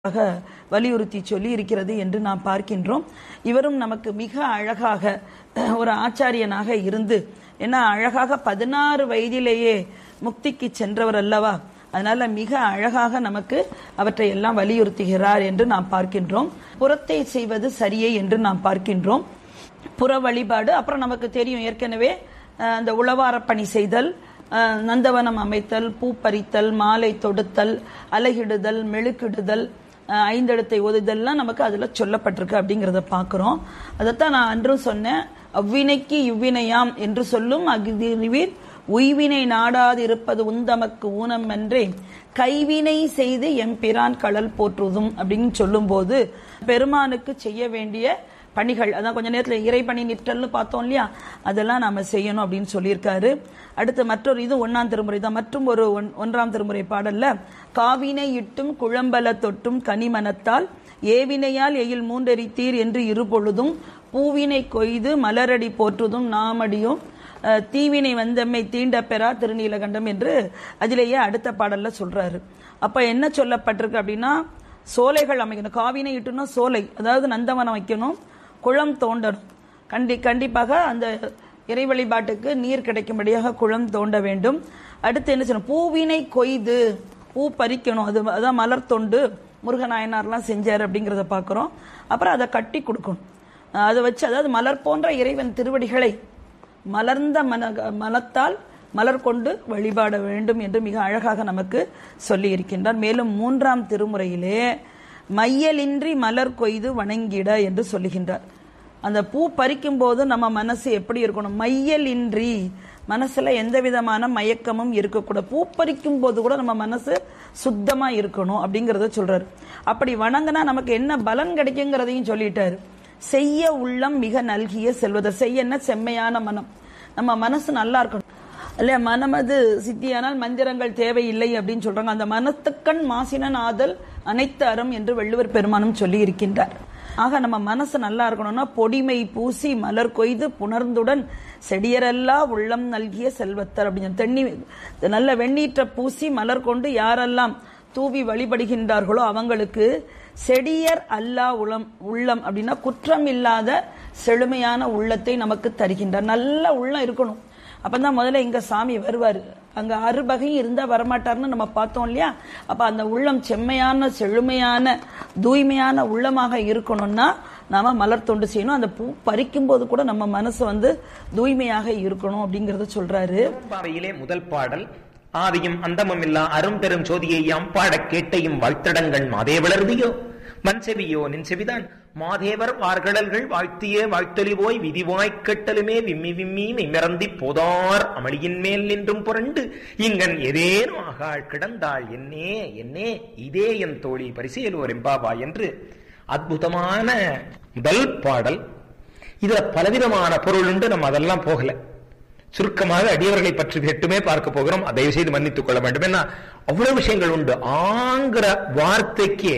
ஆக வலியுறுத்தி சொல்லி இருக்கிறது என்று நாம் பார்க்கின்றோம் இவரும் நமக்கு மிக அழகாக ஒரு ஆச்சாரியனாக இருந்து ஏன்னா அழகாக பதினாறு வயதிலேயே முக்திக்கு சென்றவர் அல்லவா அதனால மிக அழகாக நமக்கு அவற்றை எல்லாம் வலியுறுத்துகிறார் என்று நாம் பார்க்கின்றோம் புறத்தை செய்வது சரியே என்று நாம் பார்க்கின்றோம் புற வழிபாடு அப்புறம் நமக்கு தெரியும் ஏற்கனவே அஹ், அந்த உழவார பணி செய்தல் அஹ், நந்தவனம் அமைத்தல் பூ பறித்தல் மாலை தொடுத்தல் அலகிடுதல் மெழுக்கிடுதல் அஹ், ஐந்தெழுத்தை ஓதுதல்லாம் நமக்கு அதுல சொல்லப்பட்டிருக்கு அப்படிங்கறத பார்க்கிறோம் அதைத்தான் நான் அன்றும் சொன்னேன் அவ்வினைக்கு இவ்வினையாம் என்று சொல்லும் அகிதிரிவீர் உய்வினை நாடாது இருப்பது உந்தமக்கு ஊனம் என்றே கைவினை செய்து எம்பிரான் கடல் போற்றுதும் அப்படின்னு சொல்லும்போது பெருமானுக்கு செய்ய வேண்டிய பணிகள் அதான் கொஞ்ச நேரத்துல இறைபணி நிற்றல்னு பார்த்தோம் இல்லையா அதெல்லாம் நாம செய்யணும் அப்படின்னு சொல்லியிருக்காரு அடுத்து மற்றொரு இது ஒன்னாம் திருமுறை தான் மற்றும் ஒரு ஒன்- ஒன்றாம் திருமுறை பாடல்ல காவினை இட்டும் குழம்பல தொட்டும் கனிமனத்தால் ஏவினையால் எயில் மூன்றெரித்தீர் என்று இருபொழுதும் பூவினை கொய்து மலரடி போற்றுதும் நாமடியும் அஹ், தீவினை வந்தம்மை தீண்ட பெறா திருநீலகண்டம் என்று அதிலேயே அடுத்த பாடல்ல சொல்றாரு அப்ப என்ன சொல்லப்பட்டிருக்கு அப்படின்னா சோலைகள் அமைக்கணும் காவினை இட்டுனா சோலை அதாவது நந்தவனம் வைக்கணும் குளம் தோண்டணும் கண்டி கண்டிப்பாக அந்த இறை வழிபாட்டுக்கு நீர் கிடைக்கும்படியாக குளம் தோண்ட வேண்டும் அடுத்து என்ன செய்யணும் பூவினை கொய்து பூ பறிக்கணும் அது அதான் மலர் தொண்டு முருகநாயனார்லாம் செஞ்சார் அப்படிங்கிறத பார்க்குறோம் அப்புறம் அதை கட்டி கொடுக்கணும் அஹ் அதை வச்சு அதாவது மலர் போன்ற இறைவன் திருவடிகளை மலர்ந்த மன மனத்தால் மலர் கொண்டு வழிபாட வேண்டும் என்று மிக அழகாக நமக்கு சொல்லி இருக்கின்றார் மேலும் மூன்றாம் திருமுறையிலே மையலின்றி மலர் கொய்து வணங்கிட என்று சொல்லுகின்றார் அந்த பூ பறிக்கும் போது நம்ம மனசு எப்படி இருக்கணும் மையலின்றி மனசுல எந்த விதமான மயக்கமும் இருக்கக்கூடாது பூ பறிக்கும் போது கூட நம்ம மனசு சுத்தமா இருக்கணும் அப்படிங்கறத சொல்றாரு அப்படி வணங்கினா நமக்கு என்ன பலன் கிடைக்குங்கிறதையும் சொல்லிட்டாரு செய்ய உள்ளம் மிக நல்கிய செல்வதர் செய்யன்னா செம்மையான மனம் நம்ம மனசு நல்லா இருக்கணும் இல்லையா மனமது சித்தியானால் மந்திரங்கள் தேவையில்லை அப்படின்னு சொல்றாங்க அந்த மனத்துக்கண் மாசினன் ஆதல் அனைத்து அறம் என்று வள்ளுவர் பெருமானும் சொல்லி இருக்கின்றார் ஆக நம்ம மனசு நல்லா இருக்கணும்னா பொடிமை பூசி மலர் கொய்து புணர்ந்துடன் செடியரெல்லா உள்ளம் நல்கிய செல்வத்தர் அப்படின்னு தென்னி நல்ல வெண்ணீற்ற பூசி மலர் கொண்டு யாரெல்லாம் தூவி வழிபடுகின்றார்களோ அவங்களுக்கு செடியர் அல்லா உளம் உள்ளம் அப்படின்னா குற்றம் இல்லாத செழுமையான உள்ளத்தை நமக்கு தருகின்றார் நல்ல உள்ளம் இருக்கணும் அப்பதான் முதல்ல இங்க சாமி வருவாரு அங்க அறுபகையும் இருந்தா வரமாட்டார்னு நம்ம பார்த்தோம் இல்லையா அப்ப அந்த உள்ளம் செம்மையான செழுமையான தூய்மையான உள்ளமாக இருக்கணும்னா நாம மலர் தொண்டு செய்யணும் அந்த பூ பறிக்கும் போது கூட நம்ம மனசு வந்து தூய்மையாக இருக்கணும் அப்படிங்கறத சொல்றாரு பாவையிலே முதல் பாடல் ஆதியும் அந்தமும் இல்லா அரும்பெரும் சோதியை யாம் பாடக் கேட்டையும் வாழ்த்தடங்கள் மாதே வளர்வியோ மண் செவியோ நின் செவிதான் மாதேவர் வார்கடல்கள் வாழ்த்திய வாழ்த்தொலிவோய் விதிவாய்க் கெட்டலுமே விம்மி விம்மி மெய்மறந்தி போதார் அமளியின் மேல் நின்றும் புரண்டு இங்கன் ஏதேனும் ஆகாள் கிடந்தாள் என்னே என்னே இதே என் தோழி பரிசேலோர் எம்பாவா என்று அற்புதமான முதல் பாடல் இதுல பலவிதமான பொருள் உண்டு நம்ம அதெல்லாம் போகல சுருக்கமாக அடியவர்களை பற்றி மட்டுமே பார்க்க போகிறோம் தயவு செய்து மன்னித்துக் கொள்ள வேண்டும் ஏன்னா அவ்வளவு விஷயங்கள் உண்டு ஆங்கிற வார்த்தைக்கே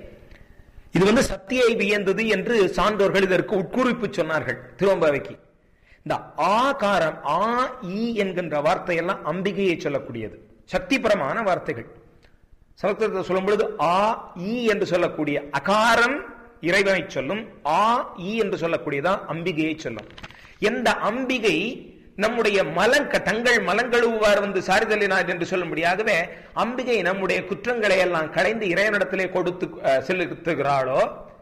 இது வந்து சக்தியை வியந்தது என்று சான்றோர்கள் இதற்கு உட்குறிப்பு சொன்னார்கள் திருவம்பாவைக்கு இந்த ஆகாரம் ஆ ஈ என்கின்ற வார்த்தையெல்லாம் அம்பிகையை சொல்லக்கூடியது சக்திபரமான வார்த்தைகள் சமஸ்கிருதத்தை சொல்லும் பொழுது ஆ ஈ என்று சொல்லக்கூடிய அகாரம் இறைவனை சொல்லும் ஆ ஈ என்று சொல்லக்கூடியதான் அம்பிகையை சொல்லும் எந்த அம்பிகை நம்முடைய மலங்க தங்கள் மலங்களுவார் வந்து சாரிதலினார் என்று சொல்லும்படியாகவே அம்பிகை நம்முடைய குற்றங்களை எல்லாம் களைந்து இறைவனிடத்திலே கொடுத்து அஹ், செலுத்துகிறாளோ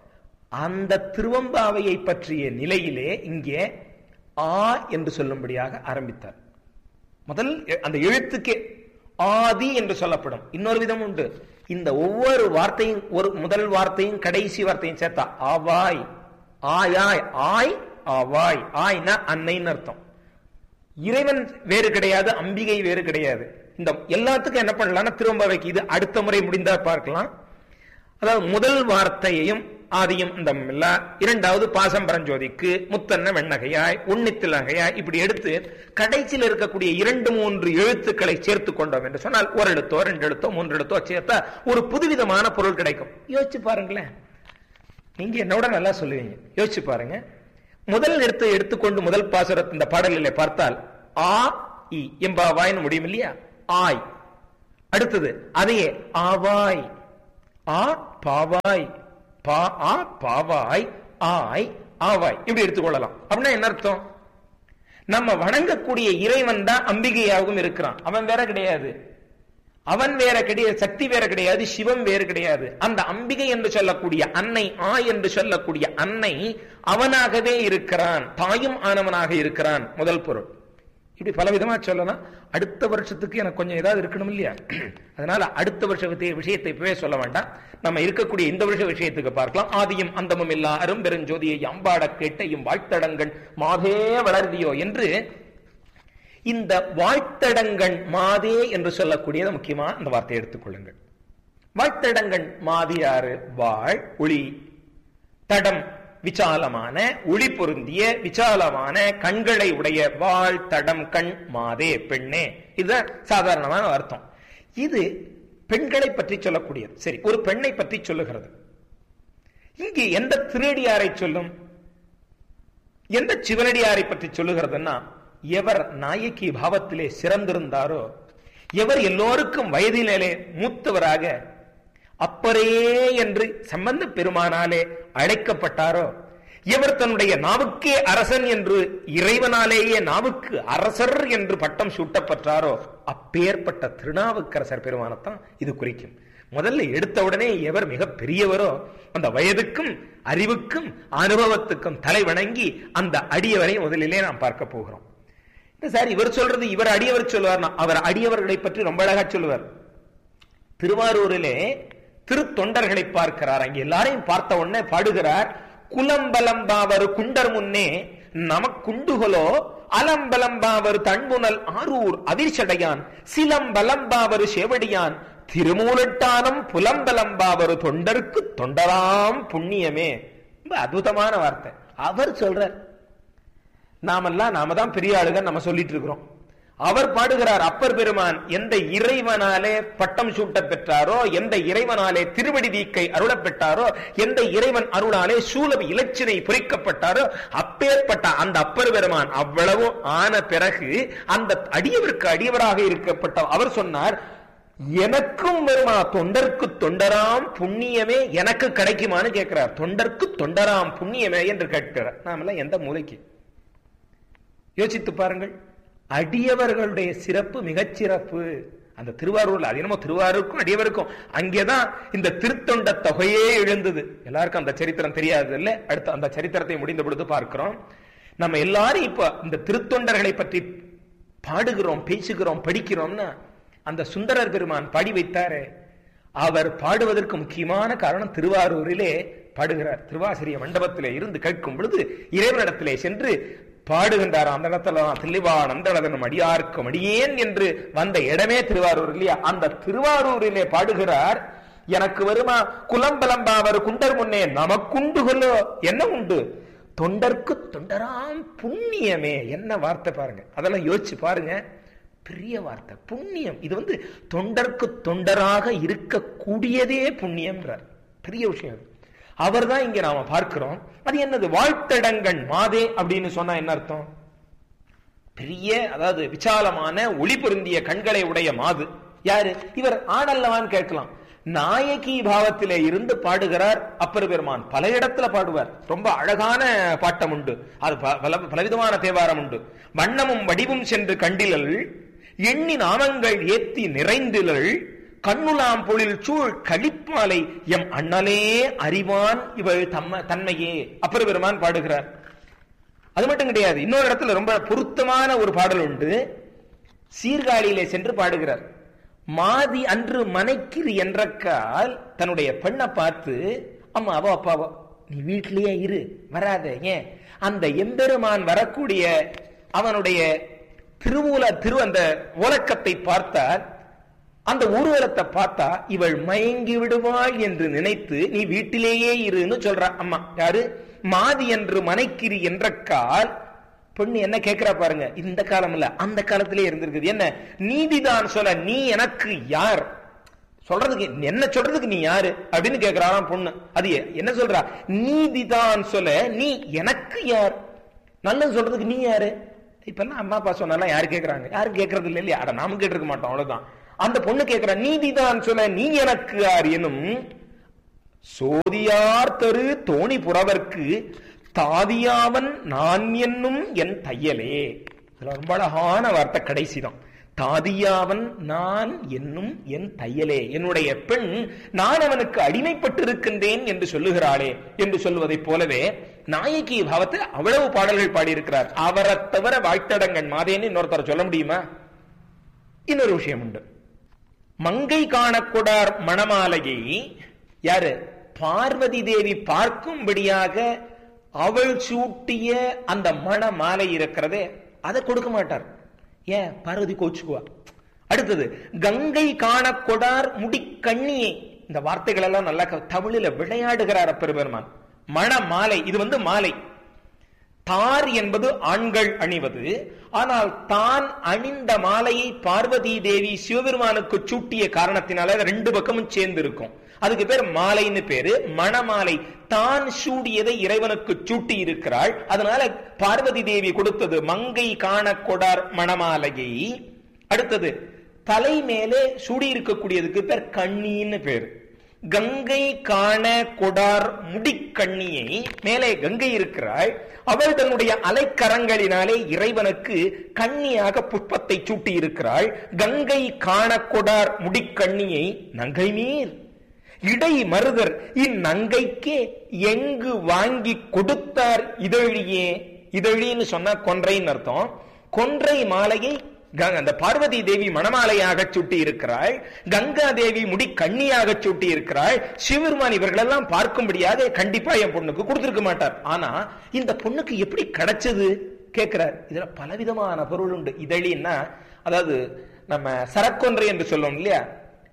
அந்த திருவம்பாவையை பற்றிய நிலையிலே இங்கே ஆ என்று சொல்லும்படியாக ஆரம்பித்தார் முதல் எ- அந்த எழுத்துக்கே ஆதி என்று சொல்லப்படும் இன்னொரு விதம் உண்டு இந்த ஒவ்வொரு வார்த்தையும் ஒரு முதல் வார்த்தையும் கடைசி வார்த்தையும் சேர்த்தா ஆவாய் ஆயாய் ஆய் ஆவாய் ஆய்னா அன்னைன்னு அர்த்தம் இறைவன் வேறு கிடையாது அம்பிகை வேறு கிடையாது இந்த எல்லாத்துக்கும் என்ன பண்ணலாம்னா திருவம்பாவைக்கு இது அடுத்த முறை முடிந்தா பார்க்கலாம் அதாவது முதல் வார்த்தையையும் ஆதியும் இந்த இல்ல இரண்டாவது பாசம்பரஞ்சோதிக்கு முத்தன்ன வெண்ணகையாய் உன்னித்தில் நகையாய் இப்படி எடுத்து கடைசியில் இருக்கக்கூடிய இரண்டு மூன்று எழுத்துக்களை சேர்த்து கொண்டோம் என்று சொன்னால் ஒரு எழுத்தோ ரெண்டு எழுத்தோ மூன்று எழுத்தோ சேர்த்தா ஒரு புதுவிதமான பொருள் கிடைக்கும் யோசிச்சு பாருங்களேன் நீங்க என்னோட நல்லா சொல்லுவீங்க யோசிச்சு பாருங்க முதல் எழுத்தை எடுத்துக்கொண்டு முதல் பாசுரத் இந்த பாடலிலே பார்த்தால் ஆ இ எம்பாவாய்னு முடியும் இல்லையா ஆய் அடுத்தது அதையே ஆவாய் ஆ பாவாய் பா ஆ பாவாய் ஆய் ஆவாய் இப்படி எடுத்துக்கொள்ளலாம் அப்படின்னா என்ன அர்த்தம் நம்ம வணங்கக்கூடிய இறைவன் தான் அம்பிகையாகவும் இருக்கிறான் அவன் வேற கிடையாது அவன் வேற கிடையாது சக்தி வேற கிடையாது சிவம் வேறு கிடையாது அந்த அம்பிகை என்று சொல்லக்கூடிய அன்னை ஆ என்று சொல்லக்கூடிய அன்னை அவனாகவே இருக்கிறான் தாயும் ஆனவனாக இருக்கிறான் முதல் பொருள் இப்படி பல விதமா சொல்லலாம் அடுத்த வருஷத்துக்கு எனக்கு கொஞ்சம் ஏதாவது இருக்கணும் இல்லையா அதனால அடுத்த வருஷ விஷயத்தை இப்பவே சொல்ல வேண்டாம் நம்ம இருக்கக்கூடிய இந்த வருஷ விஷயத்துக்கு பார்க்கலாம் ஆதியும் அந்தமும் இல்லா அரும் பெருஞ்சோதியை அம்பாட கேட்டையும் வாழ்த்தடங்கள் மாதே வளர்தியோ என்று இந்த வாழ்த்தடங்கண் மாதே என்று சொல்லக்கூடியது முக்கியமா அந்த வார்த்தையை எடுத்துக்கொள்ளுங்கள் வாழ்த்தடங்கண் மாதியாறு வாழ் ஒளி தடம் விசாலமான ஒளி பொருந்திய விசாலமான கண்களை உடைய வாழ் தடம் கண் மாதே பெண்ணே இதுதான் சாதாரணமான அர்த்தம் இது பெண்களை பற்றி சொல்லக்கூடியது சரி ஒரு பெண்ணை பற்றி சொல்லுகிறது இங்கு எந்த திருடியாரை சொல்லும் எந்த சிவனடியாரை பற்றி சொல்லுகிறதுன்னா எவர் நாயகி பாவத்திலே சிறந்திருந்தாரோ எவர் எல்லோருக்கும் வயதிலே மூத்தவராக அப்பரே என்று சம்பந்த பெருமானாலே அழைக்கப்பட்டாரோ எவர் தன்னுடைய நாவுக்கே அரசன் என்று இறைவனாலேயே நாவுக்கு அரசர் என்று பட்டம் சூட்டப்பட்டாரோ அப்பேற்பட்ட திருநாவுக்கரசர் பெருமானத்தான் இது குறிக்கும் முதல்ல எடுத்த உடனே எவர் மிக பெரியவரோ அந்த வயதுக்கும் அறிவுக்கும் அனுபவத்துக்கும் தலை வணங்கி அந்த அடியவரை முதலிலே நாம் பார்க்க போகிறோம் சார் இவர் சொல்றது இவர் அடியவர் சொல்லுவார் அவர் அடியவர்களை பற்றி ரொம்ப அழகா சொல்லுவார் திருவாரூரிலே திருத்தொண்டர்களை பார்க்கிறார் அங்கே எல்லாரையும் பார்த்த உடனே பாடுகிறார் குலம்பலம்பாவர் குண்டர் முன்னே நமக்குண்டுகளோ அலம்பலம்பாவர் தண்புனல் ஆரூர் அதிர்ச்சடையான் சிலம்பலம்பாவர் சேவடியான் திருமூலட்டானம் புலம்பலம்பாவர் தொண்டருக்கு தொண்டராம் புண்ணியமே ரொம்ப அற்புதமான வார்த்தை அவர் சொல்றார் நாமெல்லாம் நாம தான் பெரிய ஆளுங்க நம்ம சொல்லிட்டு இருக்கிறோம் அவர் பாடுகிறார் அப்பர் பெருமான் எந்த இறைவனாலே பட்டம் சூட்ட பெற்றாரோ எந்த இறைவனாலே திருவடி தீக்கை அருள பெற்றாரோ எந்த இறைவன் அருளாலே சூலபி இலச்சினை பொறிக்கப்பட்டாரோ அப்பேற்பட்ட அந்த அப்பர் பெருமான் அவ்வளவு ஆன பிறகு அந்த அடியவருக்கு அடியவராக இருக்கப்பட்ட அவர் சொன்னார் எனக்கும் வருமா தொண்டர்க்கு தொண்டராம் புண்ணியமே எனக்கு கிடைக்குமான்னு கேட்கிறார் தொண்டர்க்கு தொண்டராம் புண்ணியமே என்று கேட்கிறார் நாமெல்லாம் எந்த மூலைக்கு யோசித்து பாருங்கள் அடியவர்களுடைய சிறப்பு மிகச்சிறப்பு அந்த திருவாரூர்ல அது என்னமோ திருவாரூருக்கும் அடியவருக்கும் அங்கேதான் இந்த திருத்தொண்ட தொகையே எழுந்தது எல்லாருக்கும் அந்த சரித்திரம் தெரியாது இல்ல அடுத்த அந்த சரித்திரத்தை முடிந்த பொழுது பார்க்கிறோம் நம்ம எல்லாரும் இப்ப இந்த திருத்தொண்டர்களை பற்றி பாடுகிறோம் பேசுகிறோம் படிக்கிறோம்னா அந்த சுந்தரர் பெருமான் பாடி வைத்தாரே அவர் பாடுவதற்கு முக்கியமான காரணம் திருவாரூரிலே பாடுகிறார் திருவாசிரிய மண்டபத்திலே இருந்து கேட்கும் பொழுது இறைவனிடத்திலே சென்று பாடுகின்றார் அந்த இடத்துல தெளிவான் அந்த இடதனும் அடியார்க்கும் அடியேன் என்று வந்த இடமே திருவாரூர் இல்லையா அந்த திருவாரூரிலே பாடுகிறார் எனக்கு வருமா குலம்பலம்பாவர் குண்டர் முன்னே நமக்குண்டுகளோ என்ன உண்டு தொண்டர்க்கு தொண்டராம் புண்ணியமே என்ன வார்த்தை பாருங்க அதெல்லாம் யோசிச்சு பாருங்க பெரிய வார்த்தை புண்ணியம் இது வந்து தொண்டர்க்கு தொண்டராக இருக்கக்கூடியதே புண்ணியம்ன்றார் பெரிய விஷயம் அது அவர் தான் இங்க நாம பார்க்கிறோம் அது என்னது வாழ்த்தடங்கண் மாதே அப்படின்னு சொன்னா என்ன அர்த்தம் பெரிய அதாவது விசாலமான ஒளி பொருந்திய கண்களை உடைய மாது யாரு இவர் ஆடல்லவான்னு கேட்கலாம் நாயகி பாவத்திலே இருந்து பாடுகிறார் அப்பர் பெருமான் பல இடத்துல பாடுவார் ரொம்ப அழகான பாட்டம் உண்டு அது பல பலவிதமான தேவாரம் உண்டு வண்ணமும் வடிவும் சென்று கண்டிலல் எண்ணி நாமங்கள் ஏத்தி நிறைந்திலள் கண்ணுலாம் பொழில் சூழ் கழிப்பாலை எம் அண்ணலே அறிவான் இவள் தம்ம தன்மையே அப்பர் பெருமான் பாடுகிறார் அது மட்டும் கிடையாது இன்னொரு இடத்துல ரொம்ப பொருத்தமான ஒரு பாடல் உண்டு சீர்காழியிலே சென்று பாடுகிறார் மாதி அன்று மனைக்கிறு என்றக்கால் தன்னுடைய பெண்ணை பார்த்து அம்மா அவோ அப்பாவோ நீ வீட்டிலேயே இரு வராத ஏன் அந்த எம்பெருமான் வரக்கூடிய அவனுடைய திருமூல திரு அந்த ஓலக்கத்தை பார்த்தால் அந்த ஊர்வலத்தை பார்த்தா இவள் மயங்கி விடுவாள் என்று நினைத்து நீ வீட்டிலேயே இருன்னு சொல்ற அம்மா யாரு மாதி என்று மனைக்கிரி என்ற கால் பொண்ணு என்ன கேட்கிறா பாருங்க இந்த காலம் இல்ல அந்த காலத்திலே இருந்திருக்குது என்ன நீதிதான் சொல்ல நீ எனக்கு யார் சொல்றதுக்கு என்ன சொல்றதுக்கு நீ யாரு அப்படின்னு கேட்கிறாராம் பொண்ணு அது என்ன சொல்றா நீதிதான் சொல்ல நீ எனக்கு யார் நல்லது சொல்றதுக்கு நீ யாரு இப்பெல்லாம் அம்மா அப்பா சொன்னாலாம் யாரு கேட்கறாங்க யாரும் கேட்கறது இல்லை இல்லையா அட நாம கேட்டிருக்க மாட்டோம் அவ்வளவுதான் அந்த பொண்ணு கேட்கிற நீதிதான் சொல்ல நீ எனக்கு யார் எனும் சோதியார் தரு தோணி புறவர்க்கு தாதியாவன் நான் என்னும் என் தையலே இதுல ரொம்ப அழகான வார்த்தை கடைசிதான் தாதியாவன் நான் என்னும் என் தையலே என்னுடைய பெண் நான் அவனுக்கு அடிமைப்பட்டிருக்கின்றேன் என்று சொல்லுகிறாளே என்று சொல்வதைப் போலவே நாயகி பாவத்தை அவ்வளவு பாடல்கள் பாடியிருக்கிறார் அவரை தவிர வாழ்த்தடங்கன் மாதேன்னு இன்னொருத்தர் சொல்ல முடியுமா இன்னொரு விஷயம் உண்டு மங்கை காணக்கூடார் மணமாலையை யாரு பார்வதி தேவி பார்க்கும்படியாக அவள் சூட்டிய அந்த மண மாலை இருக்கிறதே அதை கொடுக்க மாட்டார் ஏன் பார்வதி கோச்சுக்குவா அடுத்தது கங்கை காணக்கொடார் முடி கண்ணியை இந்த வார்த்தைகள் எல்லாம் நல்லா க- தமிழில விளையாடுகிறார் அப்பெருமான் மண மாலை இது வந்து மாலை தார் என்பது ஆண்கள் அணிவது ஆனால் தான் அணிந்த மாலையை பார்வதி தேவி சிவபெருமானுக்கு சூட்டிய காரணத்தினால அது ரெண்டு பக்கமும் சேர்ந்து இருக்கும் அதுக்கு பேர் மாலைன்னு பேரு மணமாலை தான் சூடியதை இறைவனுக்கு சூட்டி இருக்கிறாள் அதனால பார்வதி தேவி கொடுத்தது மங்கை காண கொடார் மணமாலையை அடுத்தது தலை மேலே சூடி இருக்கக்கூடியதுக்கு பேர் கண்ணின்னு பேர் கங்கை காண கொடார் முடிக்கண்ணியை மேலே கங்கை இருக்கிறாள் அவள் தன்னுடைய அலைக்கரங்களினாலே இறைவனுக்கு கண்ணியாக புஷ்பத்தை சூட்டி இருக்கிறாள் கங்கை காண கொடார் முடிக்கண்ணியை நங்கை நீர் இடை மருதர் இந்நங்கைக்கே எங்கு வாங்கி கொடுத்தார் இதழியே இதழின்னு சொன்னா கொன்றைன்னு அர்த்தம் கொன்றை மாலையை க- அந்த பார்வதி தேவி மணமாலையாக சூட்டி இருக்கிறாள் கங்கா தேவி முடி கண்ணியாக சூட்டி இருக்கிறாள் சிவபெருமான் இவர்களெல்லாம் பார்க்கும்படியாக கண்டிப்பா என் பொண்ணுக்கு கொடுத்திருக்க மாட்டார் ஆனா இந்த பொண்ணுக்கு எப்படி கிடைச்சது கேட்கிறார் இதுல பலவிதமான பொருள் உண்டு இதழின்னா அதாவது நம்ம சரக்கொன்றை என்று சொல்லுவோம் இல்லையா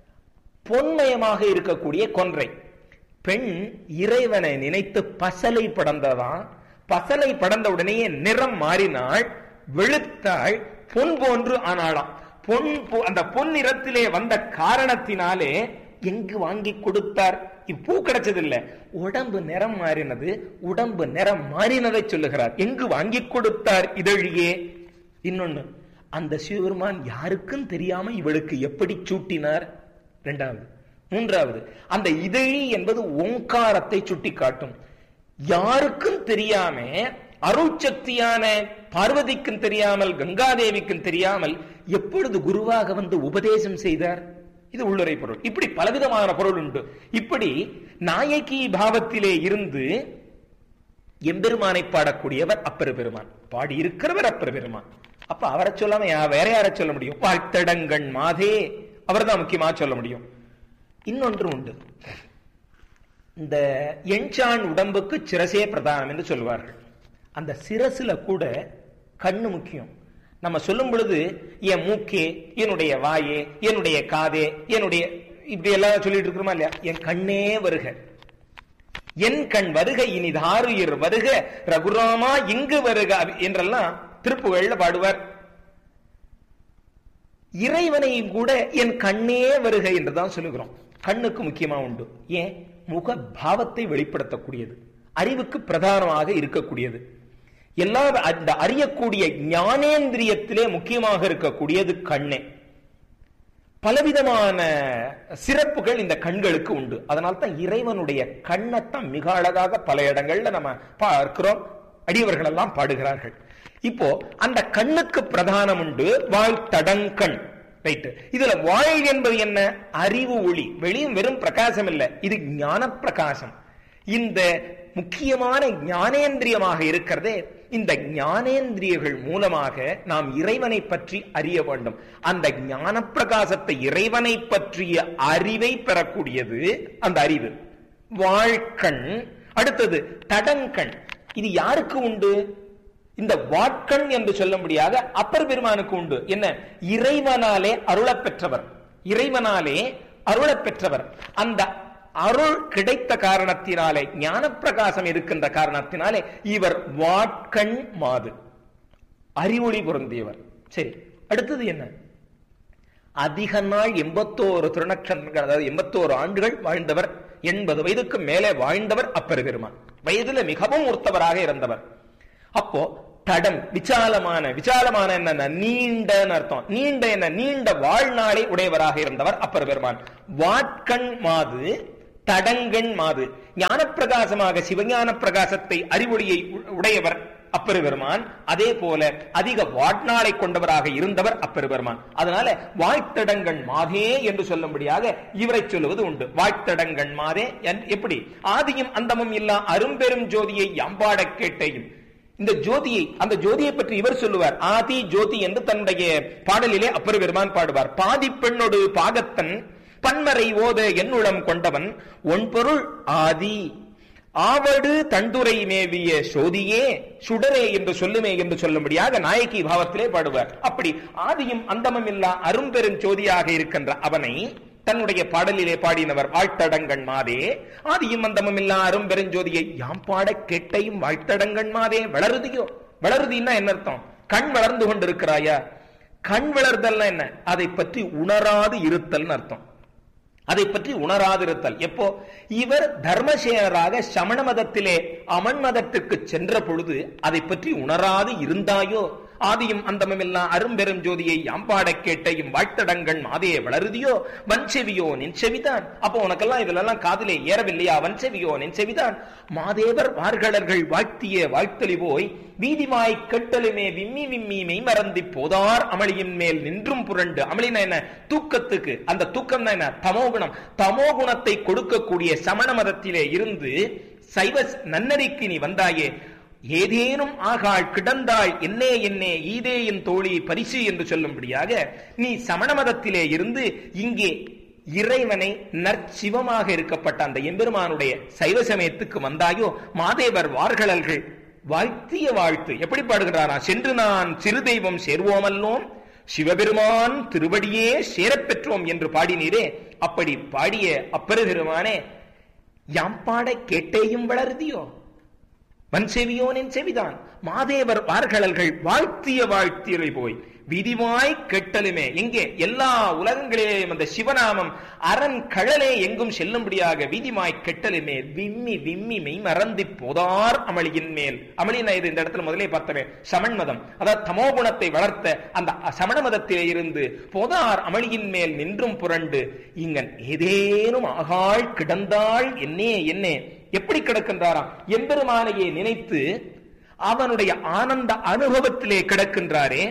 பொன்மயமாக இருக்கக்கூடிய கொன்றை பெண் இறைவனை நினைத்து பசலை படந்ததான் பசலை படந்த உடனேயே நிறம் மாறினாள் வெளுத்தாள் பொன் போன்று ஆனாளாம் பொன் போ- அந்த பொன் நிறத்திலே வந்த காரணத்தினாலே எங்கு வாங்கி கொடுத்தார் இப்பூ கிடைச்சது இல்ல உடம்பு நிறம் மாறினது உடம்பு நிறம் மாறினதை சொல்லுகிறார் எங்கு வாங்கி கொடுத்தார் இதழியே இன்னொன்னு அந்த சிவபெருமான் யாருக்கும் தெரியாம இவளுக்கு எப்படி சூட்டினார் இரண்டாவது மூன்றாவது அந்த இதழி என்பது ஓங்காரத்தை சுட்டி காட்டும் யாருக்கும் தெரியாம அருட்சக்தியான பார்வதிக்கும் தெரியாமல் கங்காதேவிக்கும் தெரியாமல் எப்பொழுது குருவாக வந்து உபதேசம் செய்தார் இது உள்ளுரை பொருள் இப்படி பலவிதமான பொருள் உண்டு இப்படி நாயகி பாவத்திலே இருந்து எம்பெருமானை பாடக்கூடியவர் அப்பர் பெருமான் பாடி இருக்கிறவர் அப்பர் பெருமான் அப்ப அவரை சொல்லாம யா- வேற யாரை சொல்ல முடியும் வாழ்த்தடங்கண் மாதே அவர்தான் முக்கியமா சொல்ல முடியும் இன்னொன்று உண்டு இந்த எண்சான் உடம்புக்கு சிரசே பிரதானம் என்று சொல்வார்கள் அந்த சிரசுல கூட கண்ணு முக்கியம் நம்ம சொல்லும் பொழுது என் மூக்கே என்னுடைய வாயே என்னுடைய காதே என்னுடைய இப்படி எல்லாம் சொல்லிட்டு இருக்கிறோமா இல்லையா என் கண்ணே வருக என் கண் வருக இனிதாருயிர் வருக ரகுராமா இங்கு வருக அபி- என்றெல்லாம் திருப்புகழ்ல பாடுவார் இறைவனையும் கூட என் கண்ணே வருக என்றுதான் சொல்லுகிறோம் கண்ணுக்கு முக்கியமா உண்டு ஏன் முக பாவத்தை வெளிப்படுத்தக்கூடியது அறிவுக்கு பிரதானமாக இருக்கக்கூடியது எல்லா அந்த அறியக்கூடிய ஞானேந்திரியத்திலே முக்கியமாக இருக்கக்கூடியது கண்ணே பலவிதமான சிறப்புகள் இந்த கண்களுக்கு உண்டு அதனால தான் இறைவனுடைய கண்ணத்தான் மிக அழகாக பல இடங்கள்ல நம்ம பார்க்கிறோம் அடியவர்கள் எல்லாம் பாடுகிறார்கள் இப்போ அந்த கண்ணுக்கு பிரதானம் உண்டு வாழ்த்தடங்கண் ரைட் இதுல வாழ் என்பது என்ன அறிவு ஒளி வெளியும் வெறும் பிரகாசம் இல்ல இது ஞான பிரகாசம் இந்த முக்கியமான ஞானேந்திரியமாக இருக்கிறதே இந்த ஞானேந்திரியர்கள் மூலமாக நாம் இறைவனை பற்றி அறிய வேண்டும் அந்த ஞான பிரகாசத்தை இறைவனை பற்றிய அறிவை பெறக்கூடியது அந்த அறிவு வாழ்கண் அடுத்தது தடங்கண் இது யாருக்கு உண்டு இந்த வாட்கண் என்று சொல்லும்படியாக அப்பர் பெருமானுக்கு உண்டு என்ன இறைவனாலே அருளப் பெற்றவர் இறைவனாலே அருளப் பெற்றவர் அந்த அருள் கிடைத்த காரணத்தினாலே ஞான பிரகாசம் இருக்கின்ற காரணத்தினாலே இவர் வாட்கண் மாது அறிவொளி பொருந்தியவர் சரி அடுத்தது என்ன அதிக நாள் எண்பத்தோரு திருநக்ஷங்கள் அதாவது எண்பத்தோரு ஆண்டுகள் வாழ்ந்தவர் எண்பது வயதுக்கு மேலே வாழ்ந்தவர் அப்பர் பெருமான் வயதுல மிகவும் ஒருத்தவராக இருந்தவர் அப்போ தடம் விசாலமான விசாலமான என்ன நீண்டன்னு அர்த்தம் நீண்ட என்ன நீண்ட வாழ்நாளை உடையவராக இருந்தவர் அப்பர் பெருமான் வாட்கண் மாது தடங்கண் மாது ஞானப்பிரகாசமாக சிவஞான பிரகாசத்தை அறிவொளியை உ- உடையவர் அப்பெருபெருமான் அதே போல அதிக வாட்நாளை கொண்டவராக இருந்தவர் அப்பெருபெருமான் அதனால வாய்த்தடங்கண் மாதே என்று சொல்லும்படியாக இவரை சொல்லுவது உண்டு வாய்த்தடங்கண் மாதே என்- எப்படி ஆதியும் அந்தமும் இல்லா அரும்பெரும் ஜோதியை யாம்பாட கேட்டையும் இந்த ஜோதியை அந்த ஜோதியை பற்றி இவர் சொல்லுவார் ஆதி ஜோதி என்று தன்னுடைய பாடலிலே அப்பர் பெருமான் பாடுவார் பாதி பெண்ணொடு பாகத்தன் பன்மறை ஓத என்னுளம் கொண்டவன் ஒன்பொருள் ஆதி ஆவடு தண்டுரை மேவிய சோதியே சுடரே என்று சொல்லுமே என்று சொல்லும்படியாக நாயகி பாவத்திலே பாடுவார் அப்படி ஆதியும் அந்தமும் இல்லா அரும்பெரும் ஜோதியாக இருக்கின்ற அவனை தன்னுடைய பாடலிலே பாடினவர் வாழ்த்தடங்கண் மாதே ஆதியும் அந்தமும் இல்லா அரும்பெருஞ்சோதியை யாம் பாட கேட்டையும் வாழ்த்தடங்கண் மாதே வளருதியோ வளருதின்னா என்ன அர்த்தம் கண் வளர்ந்து கொண்டிருக்கிறாயா கண் வளர்தல்னா என்ன அதை பற்றி உணராது இருத்தல்னு அர்த்தம் அதை பற்றி உணராதிருத்தல் எப்போ இவர் தர்மசேனராக சமண மதத்திலே அமன் மதத்திற்கு சென்ற பொழுது அதை பற்றி உணராது இருந்தாயோ ஆதியும் அந்தமெல்லாம் அரும்பெரும் ஜோதியை யாம்பாட கேட்டையும் வாழ்த்தடங்கண் மாதே வளருதியோ வன்செவியோ நின் செவிதான் அப்போ உனக்கெல்லாம் இதுலெல்லாம் காதிலே ஏறவில்லையா வன்செவியோ நின் செவிதான் மாதேவர் வார்களர்கள் வாழ்த்திய வாழ்த்தலி போய் வீதிமாய் கெட்டலுமே விம்மி விம்மி மெய்மறந்தி போதார் அமளியின் மேல் நின்றும் புரண்டு அமளினா என்ன தூக்கத்துக்கு அந்த தூக்கம் தான் என்ன தமோகுணம் தமோகுணத்தை கொடுக்கக்கூடிய சமண மதத்திலே இருந்து சைவ நன்னறிக்கு நீ வந்தாயே ஏதேனும் ஆகாள் கிடந்தாள் என்னே என்னே ஈதே என் தோழி பரிசு என்று சொல்லும்படியாக நீ சமண மதத்திலே இருந்து இங்கே இறைவனை நற்சிவமாக இருக்கப்பட்ட அந்த எம்பெருமானுடைய சைவ சமயத்துக்கு வந்தாயோ மாதேவர் வார்களல்கள் வாழ்த்திய வாழ்த்து எப்படி பாடுகிறாரா சென்று நான் சிறு தெய்வம் சேர்வோமல்லோம் சிவபெருமான் திருவடியே சேரப் பெற்றோம் என்று பாடினீரே அப்படி பாடிய அப்பெருபெருமானே யாம் பாட கேட்டேயும் வளருதியோ வன்செவியோனின் செவிதான் மாதேவர் வார்களல்கள் வாழ்த்திய வாழ்த்தியவை போய் விதிவாய் கெட்டலுமே எங்கே எல்லா உலகங்களிலேயும் அந்த சிவநாமம் அரண் கழலே எங்கும் செல்லும்படியாக விதிமாய் கெட்டலுமே விம்மி விம்மி மெய் மறந்தி போதார் அமளியின் மேல் அமளினா இது இந்த இடத்துல முதலே பார்த்தவே சமண் மதம் அதாவது தமோகுணத்தை வளர்த்த அந்த சமண மதத்திலே இருந்து போதார் அமளியின் மேல் நின்றும் புரண்டு இங்கன் ஏதேனும் ஆகாள் கிடந்தாள் என்னே என்னே எப்படி கிடக்கின்றாராம் எம்பெருமானையே நினைத்து அவனுடைய ஆனந்த அனுபவத்திலே கிடக்கின்றாரே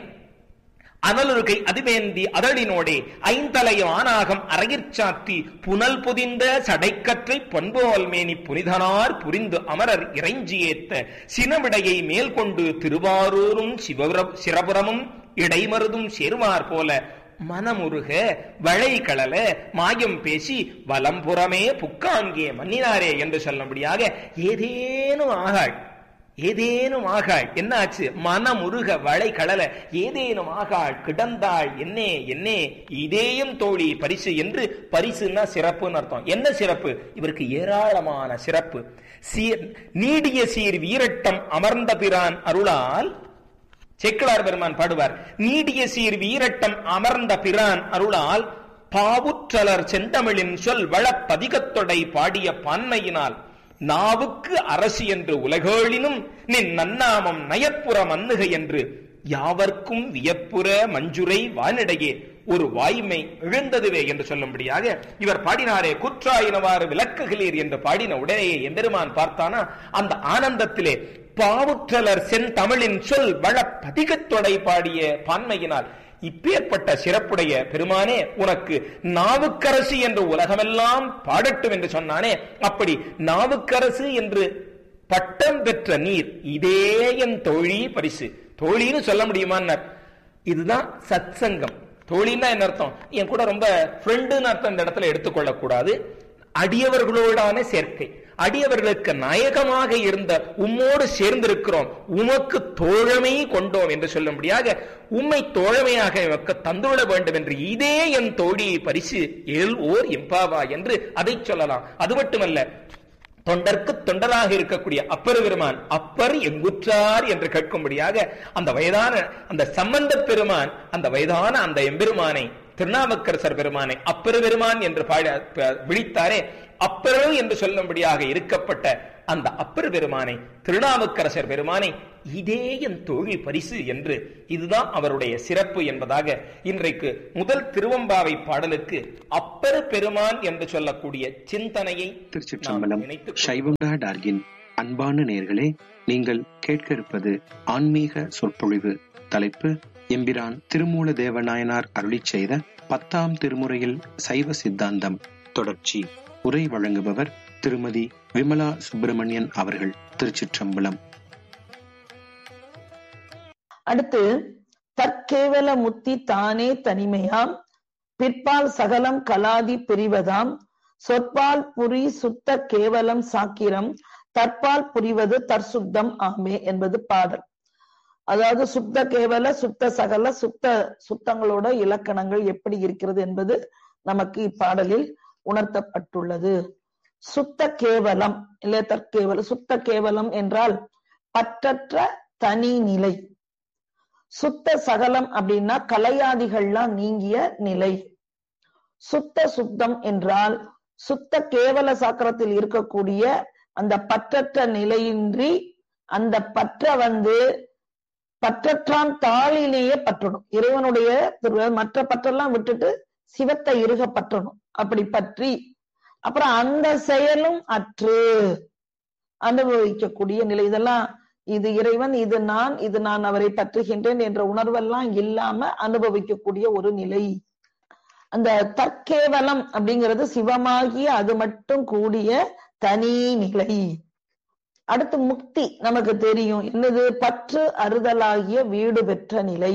அனலுருகை அதிவேந்தி அதழினோடே ஐந்தலைய ஆனாகம் அரையிற்சாத்தி புனல் புதிந்த சடைக்கற்றை பொன்போல் மேனி புனிதனார் புரிந்து அமரர் இறைஞ்சியேத்த சினவிடையை மேல் கொண்டு திருவாரூரும் சிவபுர சிரபுரமும் இடைமருதும் சேருவார் போல மனமுருக வளை கழல மாயம் பேசி வலம்புறமே புக்காங்கே மன்னினாரே என்று சொல்லும்படியாக ஏதேனும் ஆகாள் ஏதேனும் ஆகாள் என்ன ஆச்சு மனமுருக வளை கடல ஏதேனும் ஆகாள் கிடந்தாள் என்னே என்னே இதேயும் தோழி பரிசு என்று பரிசுன்னா சிறப்புன்னு அர்த்தம் என்ன சிறப்பு இவருக்கு ஏராளமான சிறப்பு சீர் நீடிய சீர் வீரட்டம் அமர்ந்த பிரான் அருளால் செக்கிலார் பெருமான் பாடுவார் நீடிய சீர் வீரட்டம் அமர்ந்த பிரான் அருளால் பாவுற்றலர் செந்தமிழின் சொல் வளப்பதிகத்தொடை பாடிய பான்மையினால் நாவுக்கு அரசு என்று உலகேழினும் நின் நன்னாமம் நயப்புற மன்னுக என்று யாவர்க்கும் வியப்புற மஞ்சுரை வானிடையே ஒரு வாய்மை எழுந்ததுவே என்று சொல்லும்படியாக இவர் பாடினாரே குற்றாயினவாறு விளக்குகிறீர் என்று பாடின உடனேயே எம்பெருமான் பார்த்தானா அந்த ஆனந்தத்திலே பாவுற்றலர் செந்தமிழின் சொல் வள பதிகத்தொடை பாடிய பான்மையினால் இப்பேற்பட்ட சிறப்புடைய பெருமானே உனக்கு நாவுக்கரசு என்று உலகமெல்லாம் பாடட்டும் என்று சொன்னானே அப்படி நாவுக்கரசு என்று பட்டம் பெற்ற நீர் இதே என் தோழி பரிசு தோழின்னு சொல்ல முடியுமான்னார் இதுதான் சத்சங்கம் தோழின்னா என்ன அர்த்தம் என் கூட ரொம்ப ஃப்ரெண்டுன்னு அர்த்தம் இந்த இடத்துல எடுத்துக்கொள்ள கூடாது அடியவர்களோடான சேர்க்கை அடியவர்களுக்கு நாயகமாக இருந்த உம்மோடு சேர்ந்திருக்கிறோம் உமக்கு தோழமை கொண்டோம் என்று சொல்லும்படியாக உம்மை தோழமையாக எமக்கு தந்துவிட வேண்டும் என்று இதே என் தோழி பரிசு ஏல் ஓர் எம்பாவா என்று அதை சொல்லலாம் அது மட்டுமல்ல தொண்டர்க்கு தொண்டராக இருக்கக்கூடிய அப்பர் பெருமான் அப்பர் எங்குற்றார் என்று கேட்கும்படியாக அந்த வயதான அந்த சம்பந்த பெருமான் அந்த வயதான அந்த எம்பெருமானை திருநாவுக்கரசர் பெருமானை அப்பர் பெருமான் என்று பாட விழித்தாரே அப்பரு என்று சொல்லும்படியாக இருக்கப்பட்ட அந்த அப்பர் பெருமானை திருநாவுக்கரசர் பெருமானை இதே என் தோழி பரிசு என்று இதுதான் அவருடைய சிறப்பு என்பதாக இன்றைக்கு முதல் திருவம்பாவை பாடலுக்கு அப்பர் பெருமான் என்று சொல்லக்கூடிய சிந்தனையை நாம் திருச்சிற்றம்பலம் நினைத்துக் சைவம்டா டார்கின் அன்பான நேர்களே நீங்கள் கேட்க இருப்பது ஆன்மீக சொற்பொழிவு தலைப்பு எம்பிரான் திருமூல தேவநாயனார் அருளிச் செய்த பத்தாம் திருமுறையில் சைவ சித்தாந்தம் தொடர்ச்சி உரை வழங்குபவர் திருமதி விமலா சுப்பிரமணியன் அவர்கள் திருச்சிற்றம்பலம் அடுத்து தற்கேவல முத்தி தானே தனிமையாம் பிற்பால் சகலம் கலாதி பிரிவதாம் சொற்பால் புரி சுத்த கேவலம் சாக்கிரம் தற்பால் புரிவது தற்சுத்தம் ஆமே என்பது பாடல் அதாவது சுத்த கேவல சுத்த சகல சுத்த சுத்தங்களோட இலக்கணங்கள் எப்படி இருக்கிறது என்பது நமக்கு இப்பாடலில் உணர்த்தப்பட்டுள்ளது சுத்த கேவலம் இல்லை தற்கேவல சுத்த கேவலம் என்றால் பற்றற்ற தனி நிலை சுத்த சகலம் அப்படின்னா கலையாதிகள்லாம் நீங்கிய நிலை சுத்த சுத்தம் என்றால் சுத்த கேவல சாக்கரத்தில் இருக்கக்கூடிய அந்த பற்றற்ற நிலையின்றி அந்த பற்ற வந்து பற்றற்றான் தாளிலேயே பற்றணும் இறைவனுடைய திரு- மற்ற பற்றெல்லாம் விட்டுட்டு சிவத்தை இறுக பற்றணும் அப்படி பற்றி அப்புறம் அந்த செயலும் அற்று அனுபவிக்கக்கூடிய நிலை இதெல்லாம் இது இறைவன் இது நான் இது நான் அவரை பற்றுகின்றேன் என்ற உணர்வெல்லாம் இல்லாம அனுபவிக்கக்கூடிய ஒரு நிலை அந்த தற்கேவலம் அப்படிங்கிறது சிவமாகிய அது மட்டும் கூடிய தனி நிலை அடுத்து முக்தி நமக்கு தெரியும் என்னது பற்று அறுதலாகிய வீடு பெற்ற நிலை